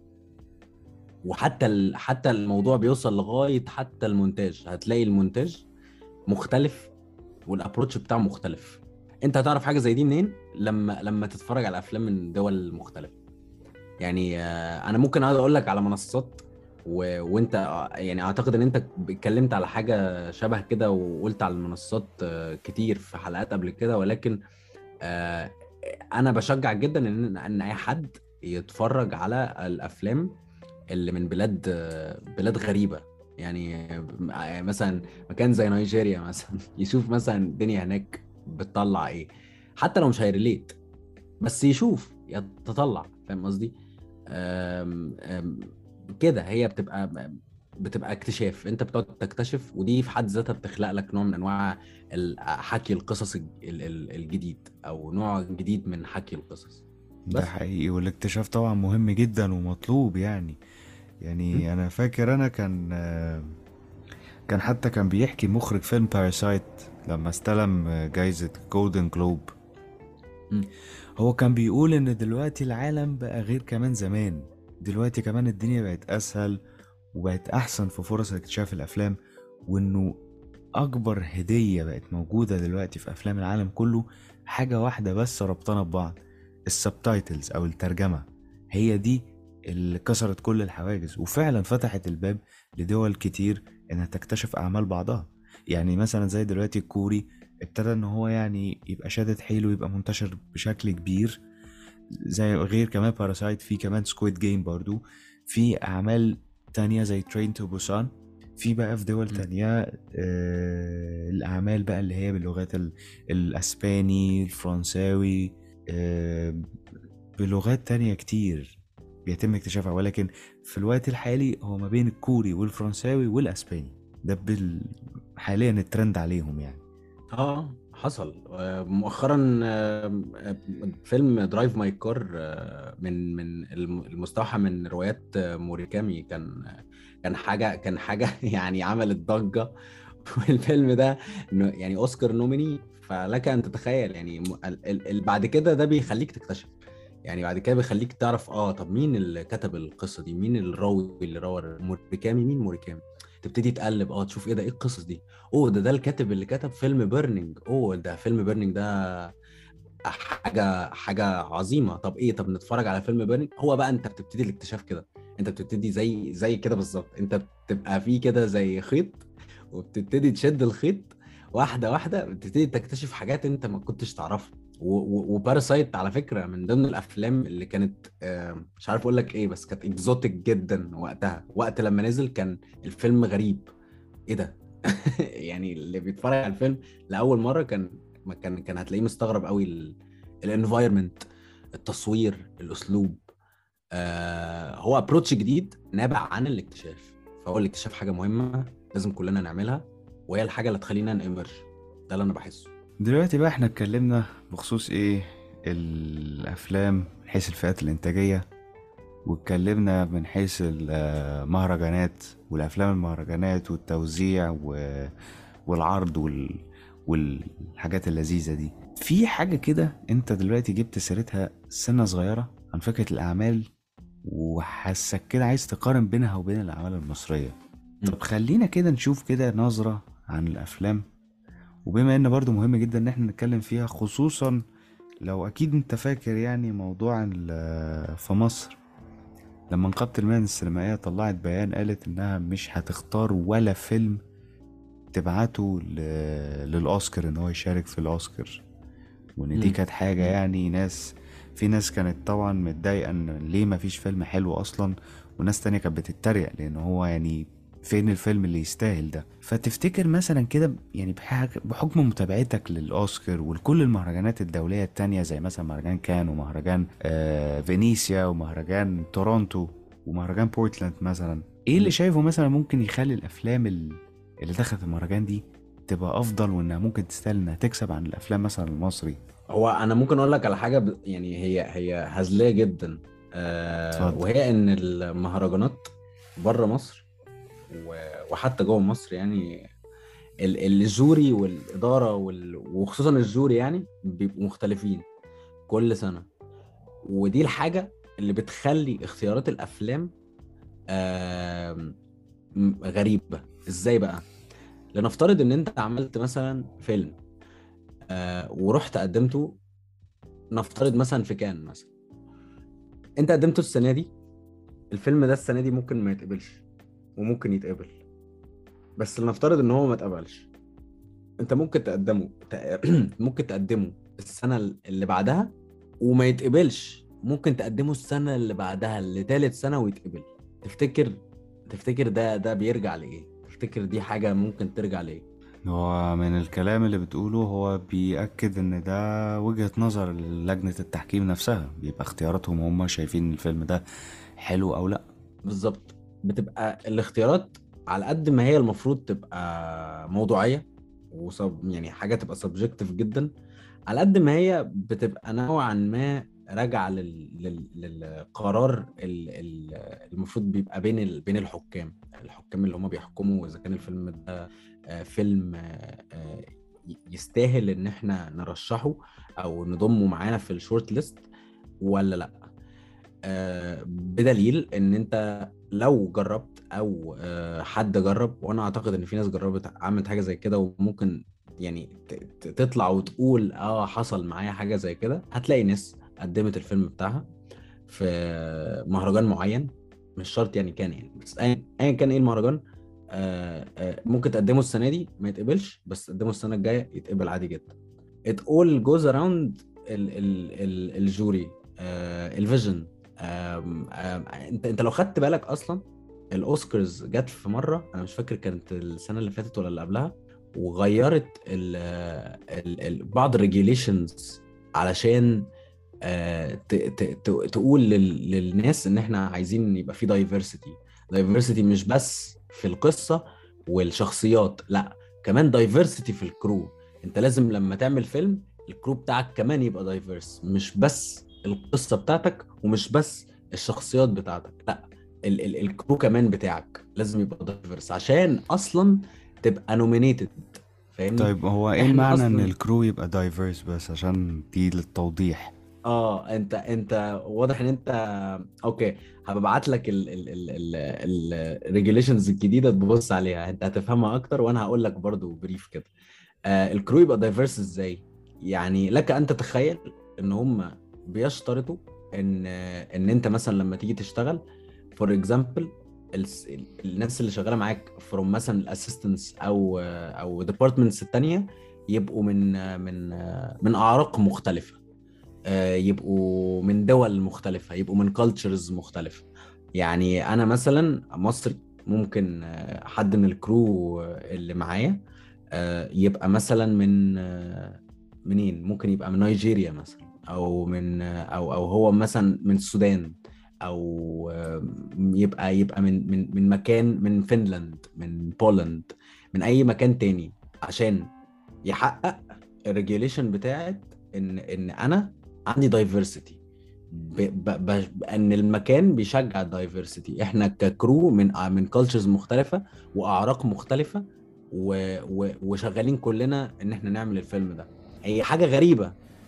S2: وحتى ال... حتى الموضوع بيوصل لغايه حتى المونتاج هتلاقي المونتاج مختلف والابروتش بتاعه مختلف انت هتعرف حاجه زي دي منين لما لما تتفرج على افلام من دول مختلفه يعني آه، انا ممكن اقعد اقول لك على منصات و... وانت آه، يعني اعتقد ان انت اتكلمت على حاجه شبه كده وقلت على المنصات آه، كتير في حلقات قبل كده ولكن آه، انا بشجع جدا ان ان اي حد يتفرج على الافلام اللي من بلاد بلاد غريبه يعني مثلا مكان زي نيجيريا مثلا يشوف مثلا الدنيا هناك بتطلع ايه حتى لو مش هيريليت بس يشوف يتطلع فاهم قصدي أم- أم، كده هي بتبقى بتبقى اكتشاف انت بتقعد تكتشف ودي في حد ذاتها بتخلق لك نوع من انواع ال- حكي القصص الج- ال- ال- الجديد او نوع جديد من حكي القصص
S1: ده
S2: بس
S1: حقيقي والاكتشاف طبعا مهم جدا ومطلوب يعني يعني انا فاكر انا كان آه، كان حتى كان بيحكي مخرج فيلم باراسايت لما استلم آه، جايزة جولدن جلوب
S2: مم.
S1: هو كان بيقول ان دلوقتي العالم بقى غير كمان زمان دلوقتي كمان الدنيا بقت اسهل وبقت احسن في فرص اكتشاف الافلام وانه اكبر هدية بقت موجودة دلوقتي في افلام العالم كله حاجة واحدة بس ربطنا ببعض السبتايتلز او الترجمه هي دي اللي كسرت كل الحواجز وفعلا فتحت الباب لدول كتير انها تكتشف اعمال بعضها يعني مثلا زي دلوقتي الكوري ابتدى ان هو يعني يبقى شادد حيله ويبقى منتشر بشكل كبير زي غير كمان باراسايت في كمان سكويد جيم برضو في اعمال تانية زي ترين تو بوسان في بقى في دول
S2: م.
S1: تانية آه الأعمال بقى اللي هي باللغات ال- الأسباني الفرنساوي آه بلغات تانية كتير بيتم اكتشافها ولكن في الوقت الحالي هو ما بين الكوري والفرنساوي والأسباني ده بال... حاليا الترند عليهم يعني
S2: اه حصل آه، مؤخرا آه، آه، فيلم درايف ماي كار من من الم- المستوحى من روايات آه، موريكامي كان كان حاجه كان حاجه يعني عملت ضجه والفيلم ده إنه يعني اوسكار نوميني فلك ان تتخيل يعني م- ال- ال- ال- بعد كده ده بيخليك تكتشف يعني بعد كده بيخليك تعرف اه طب مين اللي كتب القصه دي مين الراوي اللي روى موريكامي مين موريكامي تبتدي تقلب اه تشوف ايه ده ايه القصص دي اوه ده ده الكاتب اللي كتب فيلم بيرنينج اوه ده فيلم بيرنينج ده حاجه حاجه عظيمه طب ايه طب نتفرج على فيلم بيرنينج هو بقى انت بتبتدي الاكتشاف كده انت بتبتدي زي زي كده بالظبط انت بتبقى فيه كده زي خيط وبتبتدي تشد الخيط واحده واحده بتبتدي تكتشف حاجات انت ما كنتش تعرفها وباراسايت على فكره من ضمن الافلام اللي كانت آه، مش عارف اقول لك ايه بس كانت اكزوتيك جدا وقتها وقت لما نزل كان الفيلم غريب ايه ده يعني اللي بيتفرج على الفيلم لاول مره كان ما كان كان هتلاقيه مستغرب قوي الانفايرمنت التصوير الاسلوب آه هو ابروتش جديد نابع عن الاكتشاف فهو الاكتشاف حاجه مهمه لازم كلنا نعملها وهي الحاجه اللي تخلينا نيمرج ده اللي انا بحسه
S1: دلوقتي بقى احنا اتكلمنا بخصوص ايه الافلام من حيث الفئات الانتاجية واتكلمنا من حيث المهرجانات والافلام المهرجانات والتوزيع و... والعرض وال... والحاجات اللذيذة دي في حاجة كده انت دلوقتي جبت سيرتها سنة صغيرة عن فكرة الاعمال وحاسك كده عايز تقارن بينها وبين الاعمال المصرية طب خلينا كده نشوف كده نظرة عن الافلام وبما ان برضو مهم جدا ان احنا نتكلم فيها خصوصا لو اكيد انت فاكر يعني موضوع ال- في مصر لما نقابة المهن السينمائية طلعت بيان قالت انها مش هتختار ولا فيلم تبعته ل- للاوسكار ان هو يشارك في الاوسكار وان دي
S2: مم.
S1: كانت حاجة
S2: مم.
S1: يعني ناس في ناس كانت طبعا متضايقة ان ليه مفيش فيلم حلو اصلا وناس تانية كانت بتتريق لان هو يعني فين الفيلم اللي يستاهل ده فتفتكر مثلا كده يعني بحاج- بحكم متابعتك للاوسكار ولكل المهرجانات الدولية التانية زي مثلا مهرجان كان ومهرجان آه فينيسيا ومهرجان تورونتو ومهرجان بورتلاند مثلا ايه اللي
S2: مم.
S1: شايفه مثلا ممكن يخلي الافلام ال- اللي دخلت المهرجان دي تبقى افضل وانها ممكن تستاهل انها تكسب عن الافلام مثلا المصري
S2: هو انا ممكن اقول لك على حاجه ب... يعني هي هي هزليه جدا آه
S1: اتفضل.
S2: وهي ان المهرجانات بره مصر و... وحتى جوه مصر يعني ال- الجوري والاداره وال... وخصوصا الجوري يعني بيبقوا مختلفين كل سنه ودي الحاجه اللي بتخلي اختيارات الافلام آم، م- غريبه ازاي بقى لنفترض ان انت عملت مثلا فيلم آه ورحت قدمته نفترض مثلا في كان مثلا انت قدمته السنه دي الفيلم ده السنه دي ممكن ما يتقبلش وممكن يتقبل بس لنفترض ان هو ما اتقبلش انت ممكن تقدمه ممكن تقدمه السنه اللي بعدها وما يتقبلش ممكن تقدمه السنه اللي بعدها لتالت سنه ويتقبل تفتكر تفتكر ده ده بيرجع لايه تفتكر دي حاجه ممكن ترجع لايه
S1: هو من الكلام اللي بتقوله هو بيأكد ان ده وجهة نظر لجنة التحكيم نفسها بيبقى اختياراتهم هم شايفين الفيلم ده حلو او لا
S2: بالظبط بتبقى الاختيارات على قد ما هي المفروض تبقى موضوعية وصب يعني حاجة تبقى سبجكتيف جدا على قد ما هي بتبقى نوعا ما راجعة لل... لل... للقرار ال... ال... المفروض بيبقى بين ال... بين الحكام الحكام اللي هم بيحكموا اذا كان الفيلم ده آه، فيلم آه، آه، ي- يستاهل ان احنا نرشحه او نضمه معانا في الشورت ليست ولا لا آه، بدليل ان انت لو جربت او آه، حد جرب وانا اعتقد ان في ناس جربت عملت حاجه زي كده وممكن يعني ت- ت- تطلع وتقول اه حصل معايا حاجه زي كده هتلاقي ناس قدمت الفيلم بتاعها في مهرجان معين مش شرط يعني كان يعني بس ايا أيا كان ايه المهرجان آه، آه، ممكن تقدمه السنه دي ما يتقبلش بس تقدمه السنه الجايه يتقبل عادي جدا it all goes around ال ال ال الجوري آه، الفيجن آم، آم، انت انت لو خدت بالك اصلا الاوسكارز جت في مره انا مش فاكر كانت السنه اللي فاتت ولا اللي قبلها وغيرت ال ال ال بعض الريجيليشنز علشان آه، ت- ت- ت- تقول لل- للناس ان احنا عايزين يبقى في دايفرسيتي دايفرسيتي مش بس في القصه والشخصيات لا كمان دايفرسيتي في الكرو انت لازم لما تعمل فيلم الكرو بتاعك كمان يبقى دايفرس مش بس القصه بتاعتك ومش بس الشخصيات بتاعتك لا ال ال الكرو كمان بتاعك لازم يبقى دايفرس عشان اصلا تبقى نومينيتد فاهمني
S1: طيب هو ايه
S2: إحنا
S1: المعنى ان
S2: أصلاً-
S1: الكرو يبقى دايفيرس بس عشان دي للتوضيح
S2: اه انت انت واضح ان انت اوكي هبعت لك الريجوليشنز الجديده تبص عليها انت هتفهمها اكتر وانا هقول لك برضو بريف كده آه الكرو يبقى دايفيرس ازاي يعني لك ان تتخيل ان هم بيشترطوا ان ان انت مثلا لما تيجي تشتغل فور اكزامبل الناس اللي شغاله معاك فروم مثلا الاسيستنتس او او ديبارتمنتس التانيه يبقوا من من من اعراق مختلفه آه، يبقوا من دول مختلفة يبقوا من كالتشرز مختلفة يعني أنا مثلا مصري ممكن آه، حد من الكرو اللي معايا آه، يبقى مثلا من آه، منين ممكن يبقى من نيجيريا مثلا أو من آه، أو أو هو مثلا من السودان أو آه، يبقى يبقى من من من مكان من فنلند من بولند من أي مكان تاني عشان يحقق الريجوليشن بتاعت ان ان انا عندي دايفرسيتي ان المكان بيشجع الدايفرسيتي احنا ككرو من من كالتشرز مختلفه واعراق مختلفه و... و... وشغالين كلنا ان احنا نعمل الفيلم ده هي حاجه غريبه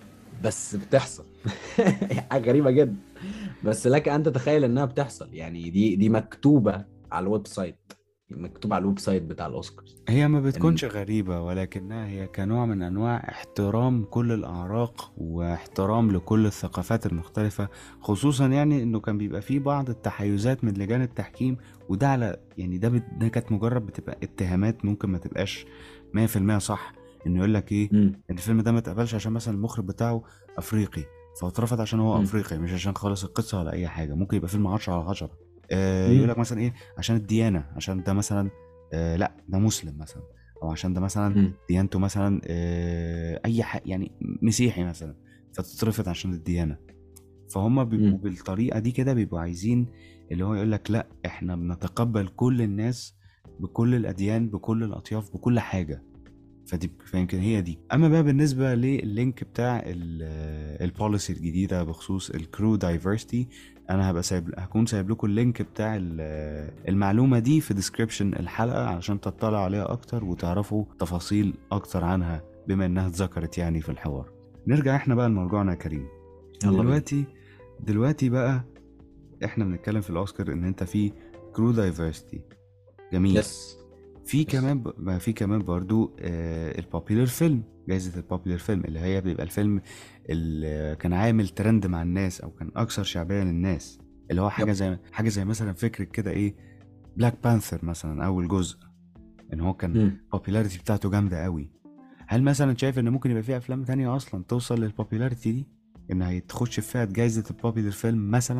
S2: بس بتحصل هي حاجه غريبه جدا بس لك ان تتخيل انها بتحصل يعني دي دي مكتوبه على الويب سايت مكتوب على الويب سايت بتاع الاوسكارز
S1: هي ما بتكونش غريبة ولكنها هي كنوع من أنواع احترام كل الأعراق واحترام لكل الثقافات المختلفة خصوصا يعني إنه كان بيبقى فيه بعض التحيزات من لجان التحكيم وده على يعني ده, بت... ده كانت مجرد بتبقى اتهامات ممكن ما تبقاش 100% صح إنه يقول لك إيه
S2: مم.
S1: إن الفيلم ده ما اتقبلش عشان مثلا المخرج بتاعه أفريقي فهو اترفض عشان هو
S2: مم.
S1: أفريقي مش عشان خالص القصة ولا أي حاجة ممكن يبقى فيلم 10 على 10 آه
S2: مم.
S1: يقول لك مثلا إيه عشان الديانة عشان ده مثلا آه لا ده مسلم مثلا او عشان ده مثلا
S2: مم.
S1: ديانته مثلا آه اي حاجه يعني مسيحي مثلا فتترفض عشان الديانه فهم بيبقوا
S2: مم.
S1: بالطريقه دي كده بيبقوا عايزين اللي هو يقول لك لا احنا بنتقبل كل الناس بكل الاديان بكل الاطياف بكل حاجه فدي فيمكن هي دي اما بقى بالنسبه لللينك بتاع البوليسي الجديده بخصوص الكرو دايفرستي انا هبقى سايب هكون سايب لكم اللينك بتاع ال- المعلومه دي في ديسكريبشن الحلقه علشان تطلعوا عليها اكتر وتعرفوا تفاصيل اكتر عنها بما انها اتذكرت يعني في الحوار نرجع احنا بقى لموضوعنا يا كريم
S2: يلا بينا.
S1: دلوقتي دلوقتي بقى احنا بنتكلم في الاوسكار ان انت في كرو دايفرستي جميل
S2: يس
S1: في كمان ب... ما في كمان برضو آه البوبيلر فيلم جائزة البوبيلر فيلم اللي هي بيبقى الفيلم اللي كان عامل ترند مع الناس او كان اكثر شعبية للناس اللي هو حاجة
S2: يب.
S1: زي حاجة زي مثلا فكرة كده ايه بلاك بانثر مثلا اول جزء ان هو كان
S2: مم.
S1: البوبيلاريتي بتاعته جامدة قوي هل مثلا شايف ان ممكن يبقى في افلام تانية اصلا توصل للبوبيلاريتي دي انها تخش في فئة جائزة البوبيلر فيلم مثلا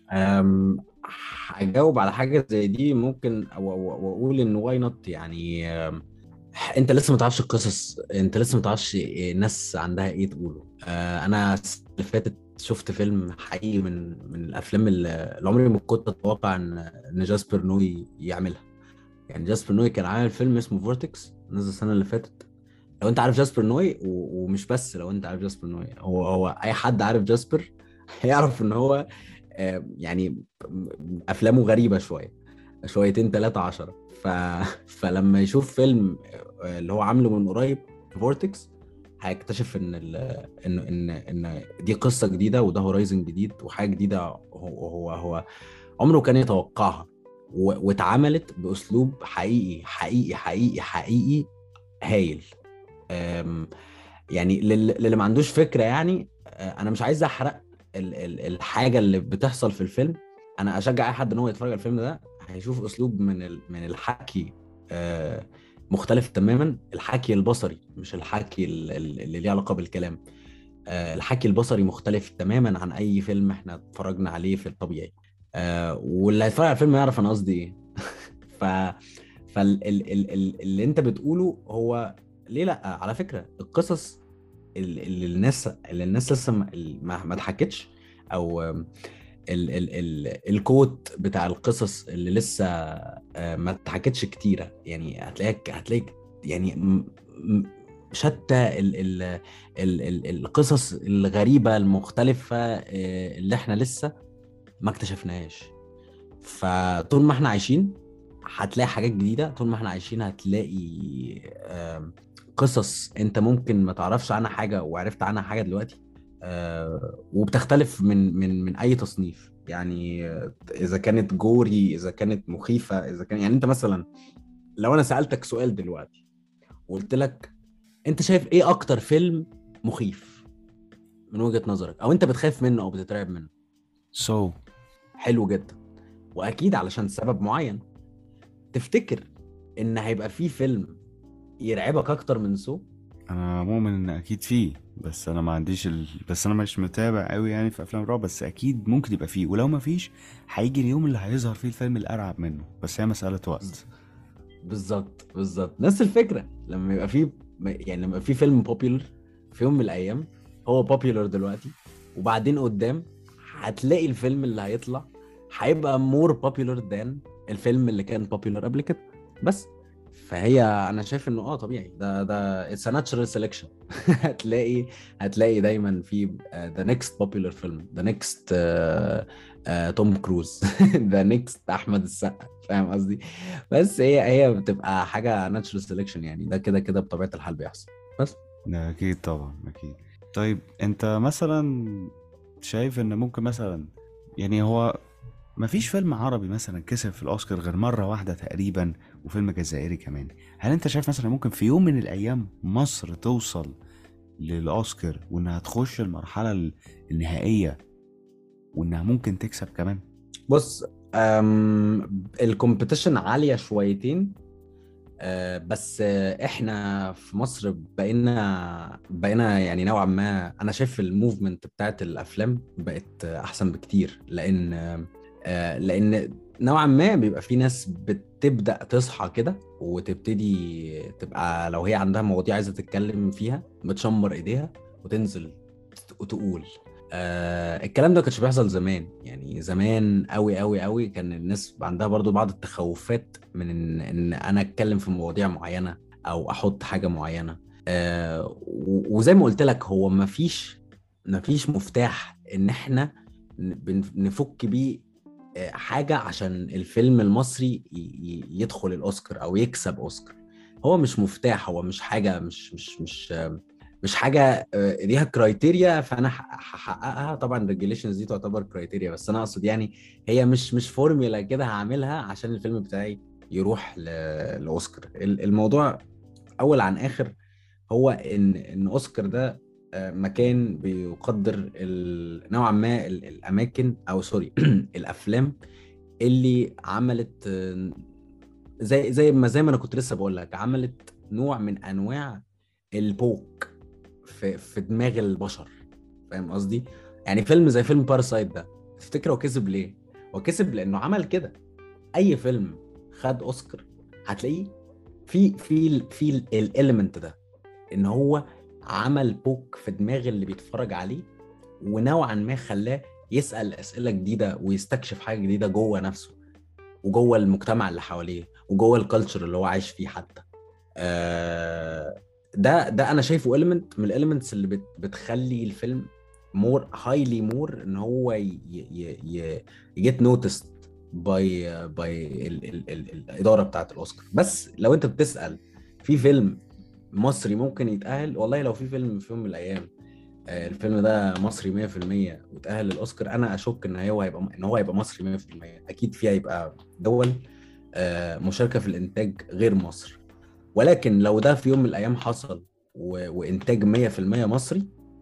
S2: أم، هجاوب على حاجه زي دي ممكن أو- أو- واقول ان واي نوت يعني أم، انت لسه ما تعرفش القصص انت لسه ما تعرفش الناس عندها ايه تقوله آه، انا السنه اللي فاتت شفت فيلم حقيقي من من الافلام اللي اللي عمري ما كنت اتوقع ان ان جاسبر نوي يعملها يعني جاسبر نوي كان عامل فيلم اسمه فورتكس نزل السنه اللي فاتت لو انت عارف جاسبر نوي و- ومش بس لو انت عارف جاسبر نوي هو هو اي حد عارف جاسبر هيعرف ان هو آه، يعني افلامه غريبه شويه شويتين ثلاثة عشرة ف... فلما يشوف فيلم آه، اللي هو عامله من قريب فورتكس هيكتشف ان ال... ان ان ان دي قصه جديده وده هورايزن جديد وحاجه جديده هو هو هو عمره كان يتوقعها و... واتعملت باسلوب حقيقي حقيقي حقيقي حقيقي هايل أم... يعني لل... للي ما عندوش فكره يعني آه، انا مش عايز احرق ال ال الحاجه اللي بتحصل في الفيلم انا اشجع اي حد ان هو يتفرج على الفيلم ده هيشوف اسلوب من ال من الحكي آه مختلف تماما الحكي البصري مش الحكي ال- ال- اللي ليه علاقه بالكلام آه الحكي البصري مختلف تماما عن اي فيلم احنا اتفرجنا عليه في الطبيعي آه واللي هيتفرج على الفيلم يعرف انا قصدي ايه ف فاللي انت بتقوله هو ليه لا على فكره القصص ال- اللي الناس اللي الناس لسه ما ما ما اتحكتش او ال ال ال الكوت بتاع القصص اللي لسه آه، ما اتحكتش كتيره يعني هتلاقيك هتلاقيك يعني م- م- شتى ال ال ال ال القصص الغريبه المختلفه آه، اللي احنا لسه ما اكتشفناهاش فطول ما احنا عايشين هتلاقي حاجات جديده طول ما احنا عايشين هتلاقي آم، قصص انت ممكن ما تعرفش عنها حاجه وعرفت عنها حاجه دلوقتي آه، وبتختلف من من من اي تصنيف يعني آه، اذا كانت جوري اذا كانت مخيفه اذا كان يعني انت مثلا لو انا سالتك سؤال دلوقتي وقلت لك انت شايف ايه اكتر فيلم مخيف من وجهه نظرك او انت بتخاف منه او بتترعب منه
S1: سو
S2: حلو جدا واكيد علشان سبب معين تفتكر ان هيبقى في فيلم يرعبك اكتر من سو
S1: انا مؤمن ان اكيد فيه بس انا ما عنديش ال... بس انا مش متابع قوي يعني في افلام الرعب بس اكيد ممكن يبقى فيه ولو ما فيش هيجي اليوم اللي هيظهر فيه الفيلم الارعب منه بس هي مسألة وقت
S2: بالظبط بالظبط نفس الفكره لما يبقى في يعني لما يبقى في فيلم بوبيلر في يوم من الايام هو بوبيلر دلوقتي وبعدين قدام هتلاقي الفيلم اللي هيطلع هيبقى مور بوبيلر ذان الفيلم اللي كان بوبيلر قبل كده بس فهي انا شايف انه اه طبيعي ده ده اتس ناتشرال سelection هتلاقي هتلاقي دايما في ذا نيكست بوبيلر فيلم ذا نيكست توم كروز ذا نيكست احمد السقا فاهم قصدي بس هي هي بتبقى حاجه ناتشرال سelection يعني ده كده كده بطبيعه الحال بيحصل
S1: ده اكيد طبعا اكيد طيب انت مثلا شايف ان ممكن مثلا يعني هو مفيش فيلم عربي مثلا كسب في الاوسكار غير مره واحده تقريبا وفيلم جزائري كمان هل انت شايف مثلا ممكن في يوم من الايام مصر توصل للاوسكار وانها تخش المرحله ال- النهائيه وانها ممكن تكسب كمان
S2: بص الكومبيتيشن عاليه شويتين آه، بس آه، احنا في مصر بقينا بقينا يعني نوعا ما انا شايف الموفمنت بتاعت الافلام بقت آه، احسن بكتير لان آه، لان نوعا ما بيبقى في ناس بتبدا تصحى كده وتبتدي تبقى لو هي عندها مواضيع عايزه تتكلم فيها بتشمر ايديها وتنزل وتقول آه الكلام ده كانش بيحصل زمان يعني زمان قوي قوي قوي كان الناس عندها برضو بعض التخوفات من ان, إن انا اتكلم في مواضيع معينه او احط حاجه معينه آه و- وزي ما قلت لك هو مفيش مفيش مفتاح ان احنا ن- بن- نفك بيه آه، حاجه عشان الفيلم المصري ي- ي- يدخل الاوسكار او يكسب اوسكار هو مش مفتاح هو مش حاجه مش مش مش آه، مش حاجه آه، ليها كرايتيريا فانا ه- هحققها طبعا الريجيليشنز دي تعتبر كرايتيريا بس انا اقصد يعني هي مش مش فورميلا كده هعملها عشان الفيلم بتاعي يروح ل- لاوسكار ال- الموضوع اول عن اخر هو ان ان اوسكار ده آه، مكان بيقدر ال- نوعا ما ال- الاماكن او سوري الافلام اللي عملت آه، زي زي ما زي ما انا كنت لسه بقول لك عملت نوع من انواع البوك في في دماغ البشر فاهم قصدي يعني فيلم زي فيلم باراسايت ده تفتكر هو كسب ليه هو كسب لانه عمل كده اي فيلم خد اوسكار هتلاقيه في في ال- في الاليمنت ده ان هو عمل بوك في دماغ اللي بيتفرج عليه ونوعا ما خلاه يسال اسئله جديده ويستكشف حاجه جديده جوه نفسه وجوه المجتمع اللي حواليه وجوه الكالتشر اللي هو عايش فيه حتى آه، ده ده انا شايفه اليمنت من الاليمنتس اللي بت بتخلي الفيلم مور هايلي مور ان هو يجيت نوتست باي باي الاداره بتاعت الاوسكار بس لو انت بتسال في فيلم مصري ممكن يتاهل والله لو في فيلم في يوم من الايام آه، الفيلم ده مصري 100% وتاهل للاوسكار انا اشك ان هو هيبقى ان هو هيبقى مصري 100% اكيد في هيبقى دول آه، مشاركه في الانتاج غير مصر ولكن لو ده في يوم من الايام حصل و... وانتاج 100% مصري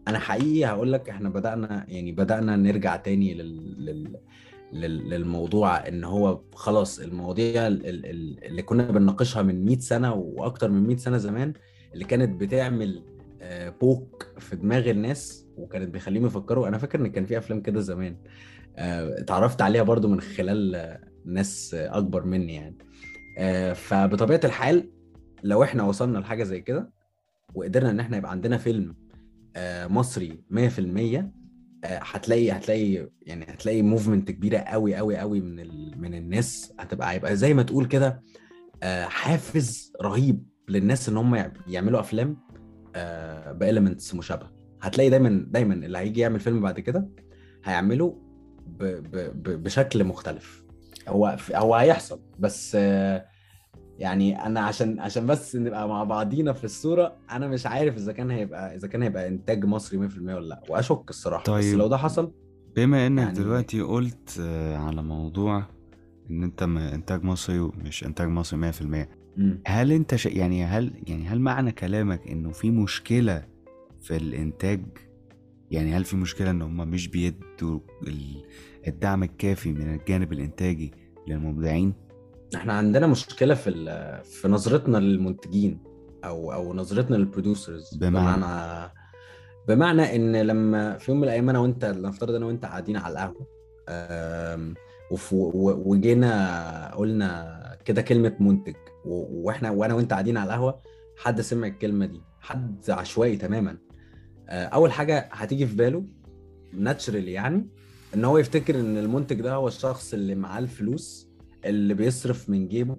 S2: انا حقيقي هقول لك احنا بدانا يعني بدانا نرجع تاني لل... لل... لل... للموضوع ان هو خلاص المواضيع ال- ال- ال- اللي كنا بنناقشها من 100 سنه واكتر من 100 سنه زمان اللي كانت بتعمل آه، بوك في دماغ الناس وكانت بيخليهم يفكروا انا فاكر ان كان في افلام كده زمان آه، اتعرفت عليها برضو من خلال آه، ناس آه، اكبر مني يعني آه، فبطبيعه الحال لو احنا وصلنا لحاجه زي كده وقدرنا ان احنا يبقى عندنا فيلم آه، مصري 100% آه، هتلاقي هتلاقي يعني هتلاقي موفمنت كبيره قوي قوي قوي من ال... من الناس هتبقى هيبقى زي ما تقول كده آه، حافز رهيب للناس ان هم يع- يعملوا افلام بإليمنتس مشابهه هتلاقي دايما دايما اللي هيجي يعمل فيلم بعد كده هيعمله ب... ب... ب... بشكل مختلف هو هو هيحصل بس آه، يعني انا عشان عشان بس نبقى مع بعضينا في الصوره انا مش عارف اذا كان هيبقى اذا كان هيبقى انتاج مصري 100% ولا لا واشك الصراحه بس
S1: طيب.
S2: لو ده حصل
S1: بما انك
S2: يعني-
S1: دلوقتي قلت آه، على موضوع ان انت م- انتاج مصري ومش انتاج مصري 100%
S2: مم.
S1: هل انت ش... يعني هل يعني هل معنى كلامك انه في مشكلة في الانتاج يعني هل في مشكلة ان هم مش بيدوا ال- الدعم الكافي من الجانب الانتاجي للمبدعين
S2: احنا عندنا مشكله في ال- في نظرتنا للمنتجين او او نظرتنا للبروديوسرز
S1: بمعنى؟
S2: بمعنى بمعنى ان لما في يوم من الايام انا وانت نفترض انا وانت قاعدين على القهوه آم، وف- و- وجينا قلنا كده كلمه منتج و- واحنا وانا وانت قاعدين على القهوه حد سمع الكلمه دي حد عشوائي تماما آه، اول حاجه هتيجي في باله ناتشرال يعني ان هو يفتكر ان المنتج ده هو الشخص اللي معاه الفلوس اللي بيصرف من جيبه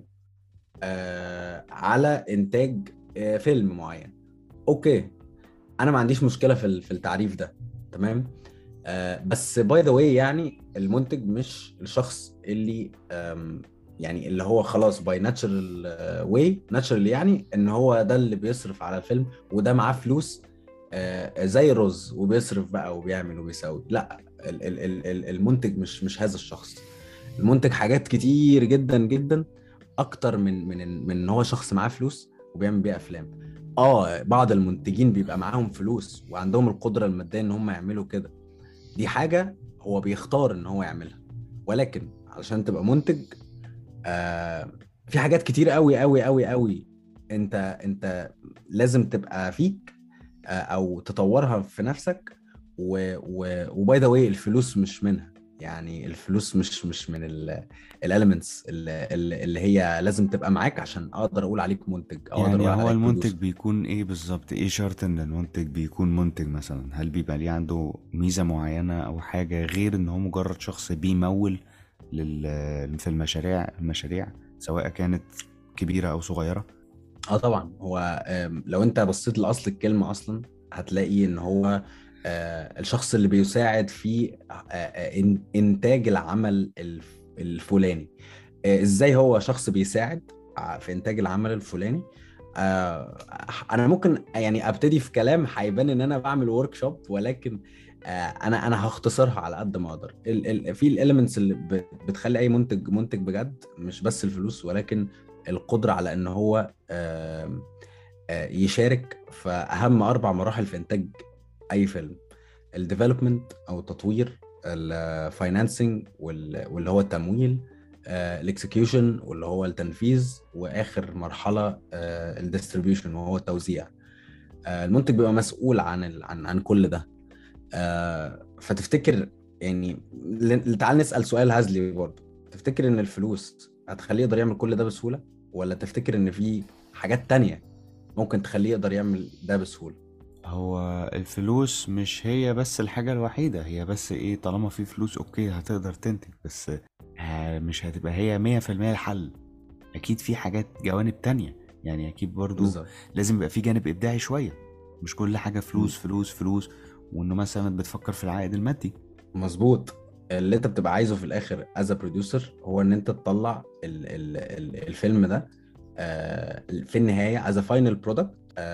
S2: آه على انتاج آه فيلم معين اوكي انا ما عنديش مشكله في ال- في التعريف ده تمام آه بس باي ذا واي يعني المنتج مش الشخص اللي آم، يعني اللي هو خلاص باي ناتشرال واي ناتشرال يعني ان هو ده اللي بيصرف على الفيلم وده معاه فلوس آه، زي الرز وبيصرف بقى وبيعمل وبيسوي لا ال- ال- ال- ال- المنتج مش مش هذا الشخص المنتج حاجات كتير جدا جدا اكتر من من من ان هو شخص معاه فلوس وبيعمل بيها افلام اه بعض المنتجين بيبقى معاهم فلوس وعندهم القدره الماديه ان هم يعملوا كده دي حاجه هو بيختار ان هو يعملها ولكن علشان تبقى منتج آه في حاجات كتير قوي قوي قوي قوي انت انت لازم تبقى فيك آه، او تطورها في نفسك وباي ذا واي الفلوس مش منها يعني الفلوس مش مش من الاليمنتس اللي, اللي هي لازم تبقى معاك عشان اقدر اقول عليك منتج او اقدر
S1: يعني
S2: اقول
S1: هو
S2: عليك
S1: المنتج
S2: producer.
S1: بيكون ايه بالظبط ايه شرط ان المنتج بيكون منتج مثلا هل بيبقى ليه عنده ميزة معينة او حاجة غير ان هو مجرد شخص بيمول لل... في المشاريع المشاريع سواء كانت كبيرة او صغيرة
S2: اه طبعا هو آم، لو انت بصيت لاصل الكلمه اصلا هتلاقي ان هو آه، الشخص اللي بيساعد في آه، آه، إن- انتاج العمل الف- الفلاني آه، ازاي هو شخص بيساعد ع- في انتاج العمل الفلاني آه، انا ممكن يعني ابتدي في كلام هيبان ان انا بعمل ورك شوب ولكن آه، انا انا هختصرها على قد ما اقدر ال- ال- في الاليمنتس اللي ب- بتخلي اي منتج منتج بجد مش بس الفلوس ولكن القدره على ان هو آم، آه، يشارك في اهم اربع مراحل في انتاج اي فيلم الديفلوبمنت او التطوير الفاينانسنج واللي هو التمويل الاكسكيوشن واللي هو التنفيذ واخر مرحله الديستريبيوشن وهو التوزيع آه، المنتج بيبقى مسؤول عن ال- عن عن كل ده آه، فتفتكر يعني ل- تعال نسال سؤال هزلي برضه تفتكر ان الفلوس هتخليه يقدر يعمل كل ده بسهوله ولا تفتكر ان في حاجات تانية ممكن تخليه يقدر يعمل ده بسهوله
S1: هو الفلوس مش هي بس الحاجة الوحيدة هي بس ايه طالما في فلوس اوكي هتقدر تنتج بس ها- مش هتبقى هي مية في المية الحل اكيد في حاجات جوانب تانية يعني اكيد برضو
S2: بالظبط
S1: لازم يبقى في جانب ابداعي شوية مش كل حاجة فلوس فلوس فلوس وانه مثلا بتفكر في العائد المادي
S2: مظبوط اللي انت بتبقى عايزه في الاخر از بروديوسر هو ان انت تطلع ال ال ال الفيلم ده آه، في النهايه از فاينل برودكت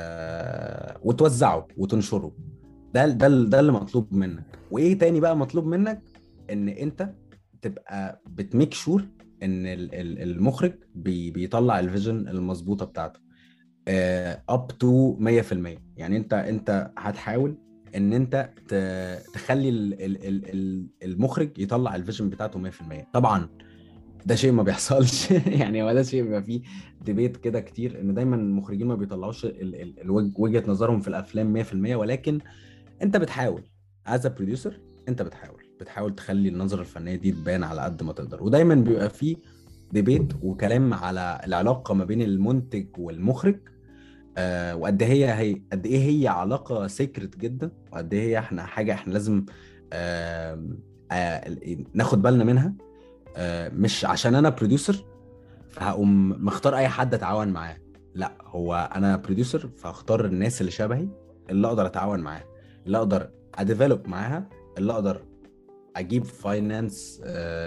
S2: وتوزعه وتنشره ده ده ده اللي مطلوب منك وايه تاني بقى مطلوب منك ان انت تبقى بتميك شور ان ال- ال- المخرج بي بيطلع الفيجن المظبوطه بتاعته اب تو 100% يعني انت انت هتحاول ان انت ت- تخلي ال- ال- ال- ال- المخرج يطلع الفيجن بتاعته 100% طبعا ده شيء ما بيحصلش يعني هو ده شيء بيبقى فيه ديبيت كده كتير ان دايما المخرجين ما بيطلعوش ال- ال- الوج- وجهة نظرهم في الافلام 100% ولكن انت بتحاول از بروديوسر انت بتحاول بتحاول تخلي النظرة الفنية دي تبان على قد ما تقدر ودايما بيبقى فيه ديبيت وكلام على العلاقة ما بين المنتج والمخرج آه وقد هي هي قد ايه هي علاقة سيكرت جدا وقد ايه هي احنا حاجة احنا لازم آه آه ناخد بالنا منها آه مش عشان انا بروديوسر فهقوم مختار اي حد اتعاون معاه لا هو انا بروديوسر فاختار الناس اللي شبهي اللي اقدر اتعاون معاها اللي اقدر اديفلوب معاها اللي اقدر اجيب فاينانس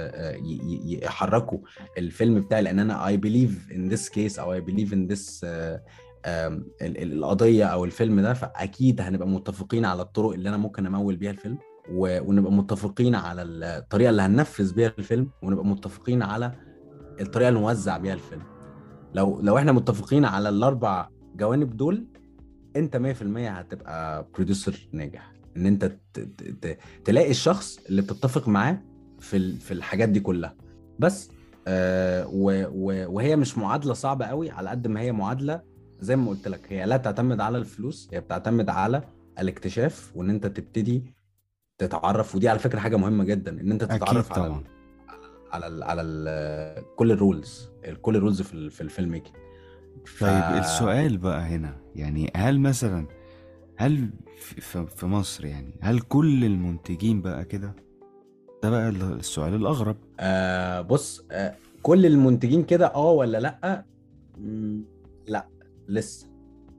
S2: يحركوا الفيلم بتاعي لان انا اي بليف ان ذس كيس او اي بليف ان ذس القضيه او الفيلم ده فاكيد هنبقى متفقين على الطرق اللي انا ممكن امول بيها الفيلم و- ونبقى متفقين على الطريقه اللي هننفذ بيها الفيلم ونبقى متفقين على الطريقه اللي نوزع بيها الفيلم لو لو احنا متفقين على الاربع جوانب دول انت 100% هتبقى بروديوسر ناجح ان انت ت- ت- ت- تلاقي الشخص اللي بتتفق معاه في ال- في الحاجات دي كلها بس آه و- و- وهي مش معادله صعبه قوي على قد ما هي معادله زي ما قلت لك هي لا تعتمد على الفلوس هي بتعتمد على الاكتشاف وان انت تبتدي تتعرف ودي على فكره حاجه مهمه جدا ان انت
S1: اكيد
S2: تتعرف على
S1: طبعا
S2: على ال على ال كل الرولز كل الرولز في ال- في الفيلم ميكنج ف...
S1: طيب السؤال بقى هنا يعني هل مثلا هل في- في في مصر يعني هل كل المنتجين بقى كده ده بقى ال- السؤال الأغرب
S2: آه بص آه كل المنتجين كده اه ولا لا مم، لا لسه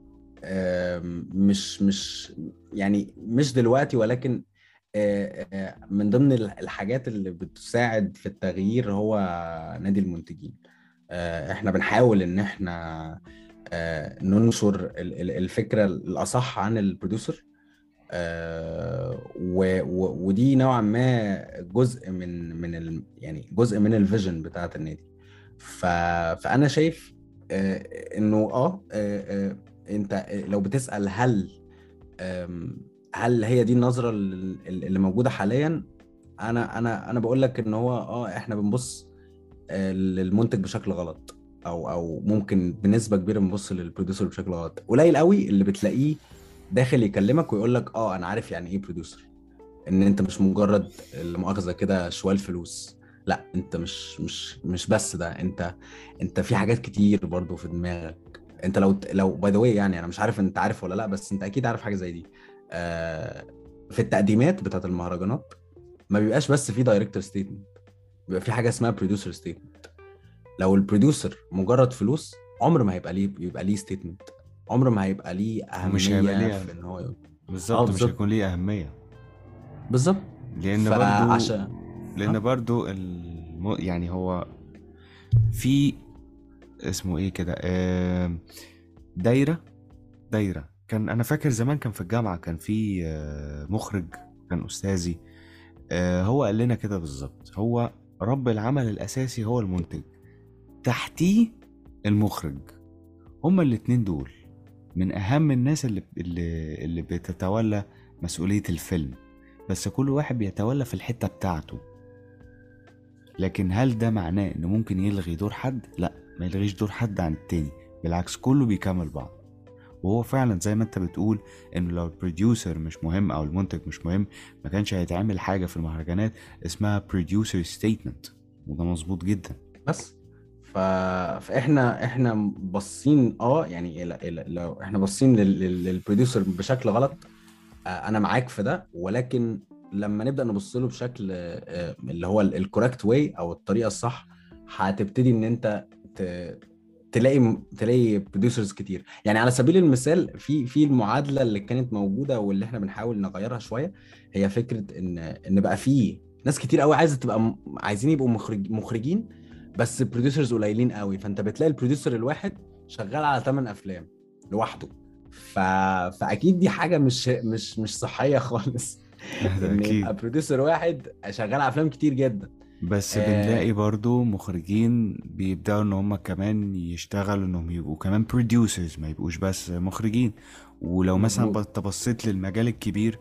S2: آه مش مش يعني مش دلوقتي ولكن آه آه من ضمن ال- الحاجات اللي بتساعد في التغيير هو نادي المنتجين آه احنا بنحاول ان احنا آه ننشر ال- ال- الفكرة الأصح عن البروديوسر آه، و- و- ودي نوعا ما جزء من من ال يعني جزء من الفيجن بتاعت النادي ف فانا شايف آه، انه اه آه، آه، انت لو بتسأل هل آم، هل هي دي النظرة ال- ال- اللي موجودة حاليا انا انا انا بقول لك ان هو اه احنا بنبص آه، للمنتج بشكل غلط او او ممكن بنسبة كبيرة بنبص للبروديوسر بشكل غلط قليل قوي اللي بتلاقيه داخل يكلمك ويقول لك اه انا عارف يعني ايه بروديوسر ان انت مش مجرد المؤاخذه كده شوال فلوس لا انت مش مش مش بس ده انت انت في حاجات كتير برضو في دماغك انت لو لو باي ذا واي يعني انا مش عارف انت عارف ولا لا بس انت اكيد عارف حاجه زي دي آه في التقديمات بتاعت المهرجانات ما بيبقاش بس في دايركتور ستيتمنت بيبقى في حاجه اسمها بروديوسر ستيتمنت لو البروديوسر مجرد فلوس عمر ما هيبقى ليه يبقى ليه ستيتمنت عمر ما هيبقى ليه اهميه
S1: ومش هيبقى ليه
S2: في ان هو يقول
S1: بالظبط مش
S2: بالظبط.
S1: هيكون ليه أهمية
S2: بالظبط
S1: لأن برضو
S2: فعشان
S1: لأن
S2: آه.
S1: برضو الم... يعني هو في اسمه ايه كده آم، دايرة دايرة كان أنا فاكر زمان كان في الجامعة كان في آه، مخرج كان أستاذي آه، هو قال لنا كده بالظبط هو رب العمل الأساسي هو المنتج تحتيه المخرج هما الاتنين دول من أهم الناس اللي اللي, اللي بتتولى مسؤولية الفيلم بس كل واحد بيتولى في الحتة بتاعته لكن هل ده معناه إنه ممكن يلغي دور حد؟ لأ ما يلغيش دور حد عن التاني بالعكس كله بيكمل بعض وهو فعلا زي ما انت بتقول انه لو البروديوسر مش مهم او المنتج مش مهم ما كانش هيتعمل حاجة في المهرجانات اسمها بروديوسر ستيتمنت وده مظبوط جدا
S2: بس ف... فاحنا احنا باصين اه يعني ال- ال- لو احنا باصين لل- لل- للبروديوسر بشكل غلط آه، انا معاك في ده ولكن لما نبدا نبص له بشكل آه، اللي هو الكوريكت واي او الطريقه الصح هتبتدي ان انت ت... تلاقي تلاقي بروديوسرز كتير يعني على سبيل المثال في في المعادله اللي كانت موجوده واللي احنا بنحاول نغيرها شويه هي فكره ان ان بقى في ناس كتير قوي عايزه تبقى م- عايزين يبقوا مخرج مخرجين بس بروديوسرز قليلين قوي فانت بتلاقي البروديوسر الواحد شغال على 8 افلام لوحده ف... فاكيد دي حاجه مش مش مش صحيه خالص
S1: ده
S2: ان
S1: اكيد
S2: يبقى بروديوسر واحد شغال على افلام كتير جدا
S1: بس
S2: آه.
S1: بنلاقي برضو مخرجين بيبدأوا ان هم كمان يشتغلوا انهم يبقوا كمان بروديوسرز ما يبقوش بس مخرجين ولو مثلا
S2: مظبوط.
S1: انت بصيت للمجال الكبير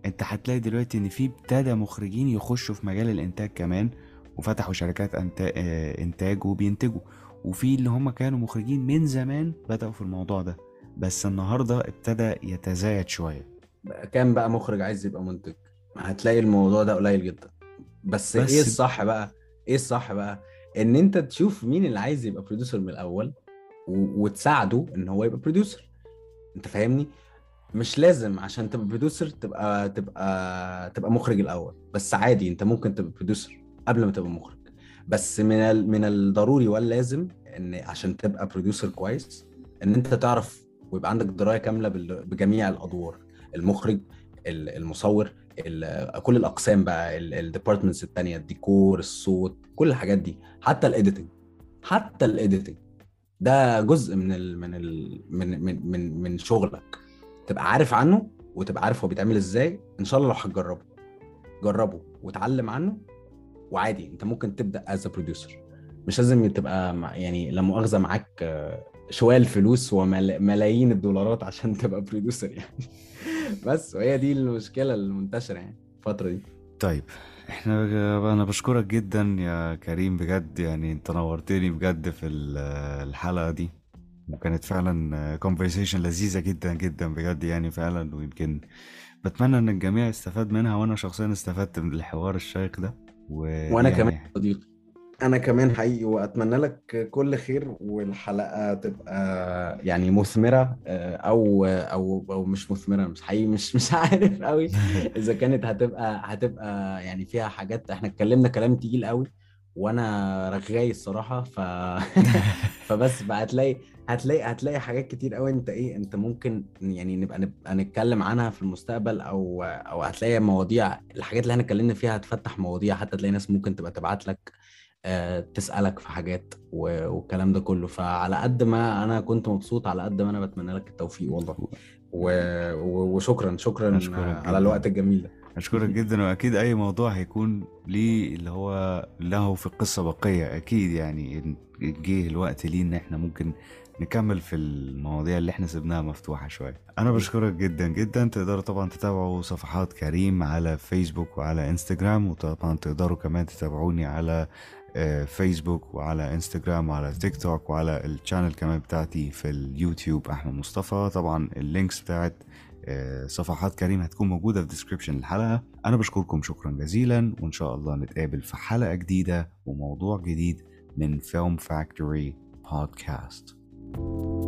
S1: انت هتلاقي دلوقتي ان في ابتدى مخرجين يخشوا في مجال الانتاج كمان وفتحوا شركات انتاج, انتاج وبينتجوا وفي اللي هم كانوا مخرجين من زمان بدأوا في الموضوع ده بس النهارده ابتدى يتزايد شويه
S2: كام بقى مخرج عايز يبقى منتج هتلاقي الموضوع ده قليل جدا بس,
S1: بس
S2: ايه الصح بقى ايه الصح بقى ان انت تشوف مين اللي عايز يبقى بروديوسر من الاول و... وتساعده ان هو يبقى بروديوسر انت فاهمني مش لازم عشان تبقى بروديوسر تبقى تبقى تبقى مخرج الاول بس عادي انت ممكن تبقى بروديوسر قبل ما تبقى مخرج بس من ال... من الضروري واللازم ان عشان تبقى بروديوسر كويس ان انت تعرف ويبقى عندك درايه كامله بال... بجميع الادوار المخرج ال- المصور ال- كل الاقسام بقى الديبارتمنتس التانية الديكور الصوت كل الحاجات دي حتى الايديتنج حتى الايديتنج ده جزء من ال من ال من من من, من شغلك تبقى عارف عنه وتبقى عارف هو بيتعمل ازاي ان شاء الله لو هتجربه جربه وتعلم عنه وعادي انت ممكن تبدا از بروديوسر مش لازم تبقى مع- يعني لا مؤاخذه معاك آه، شويه الفلوس وملايين الدولارات عشان تبقى بروديوسر يعني بس وهي دي المشكله المنتشره يعني الفتره دي
S1: طيب احنا انا بشكرك جدا يا كريم بجد يعني انت نورتني بجد في ال- الحلقة دي وكانت فعلا conversation لذيذة جدا جدا بجد يعني فعلا ويمكن بتمنى ان الجميع استفاد منها وانا شخصيا استفدت من الحوار الشيق ده و...
S2: وانا
S1: يعني
S2: كمان يا صديقي انا كمان حقيقي واتمنى لك كل خير والحلقه تبقى يعني مثمره آه، او او او مش مثمره مش حقيقي مش مش عارف قوي اذا كانت هتبقى هتبقى يعني فيها حاجات احنا اتكلمنا كلام تقيل قوي وانا رغاي الصراحه ف فبس بقى هتلاقي هتلاقي هتلاقي حاجات كتير قوي انت ايه انت ممكن يعني نبقى نبقى نتكلم عنها في المستقبل او او هتلاقي مواضيع الحاجات اللي احنا اتكلمنا فيها هتفتح مواضيع حتى تلاقي ناس ممكن تبقى تبعت لك آه، تسألك في حاجات و- والكلام ده كله فعلى قد ما انا كنت مبسوط على قد ما انا بتمنى لك التوفيق والله و... و... وشكرا شكرا
S1: أشكرك
S2: على
S1: جداً.
S2: الوقت الجميل ده
S1: اشكرك جدا واكيد اي موضوع هيكون ليه اللي هو له في القصه بقيه اكيد يعني إن جه الوقت ليه ان احنا ممكن نكمل في المواضيع اللي احنا سيبناها مفتوحه شويه انا بشكرك جدا جدا تقدروا طبعا تتابعوا صفحات كريم على فيسبوك وعلى انستجرام وطبعا تقدروا كمان تتابعوني على آه، فيسبوك وعلى انستجرام وعلى تيك توك وعلى الشانل كمان بتاعتي في اليوتيوب احمد مصطفى طبعا اللينكس بتاعت آه، صفحات كريم هتكون موجودة في ديسكريبشن الحلقة أنا بشكركم شكرا جزيلا وإن شاء الله نتقابل في حلقة جديدة وموضوع جديد من فيلم فاكتوري بودكاست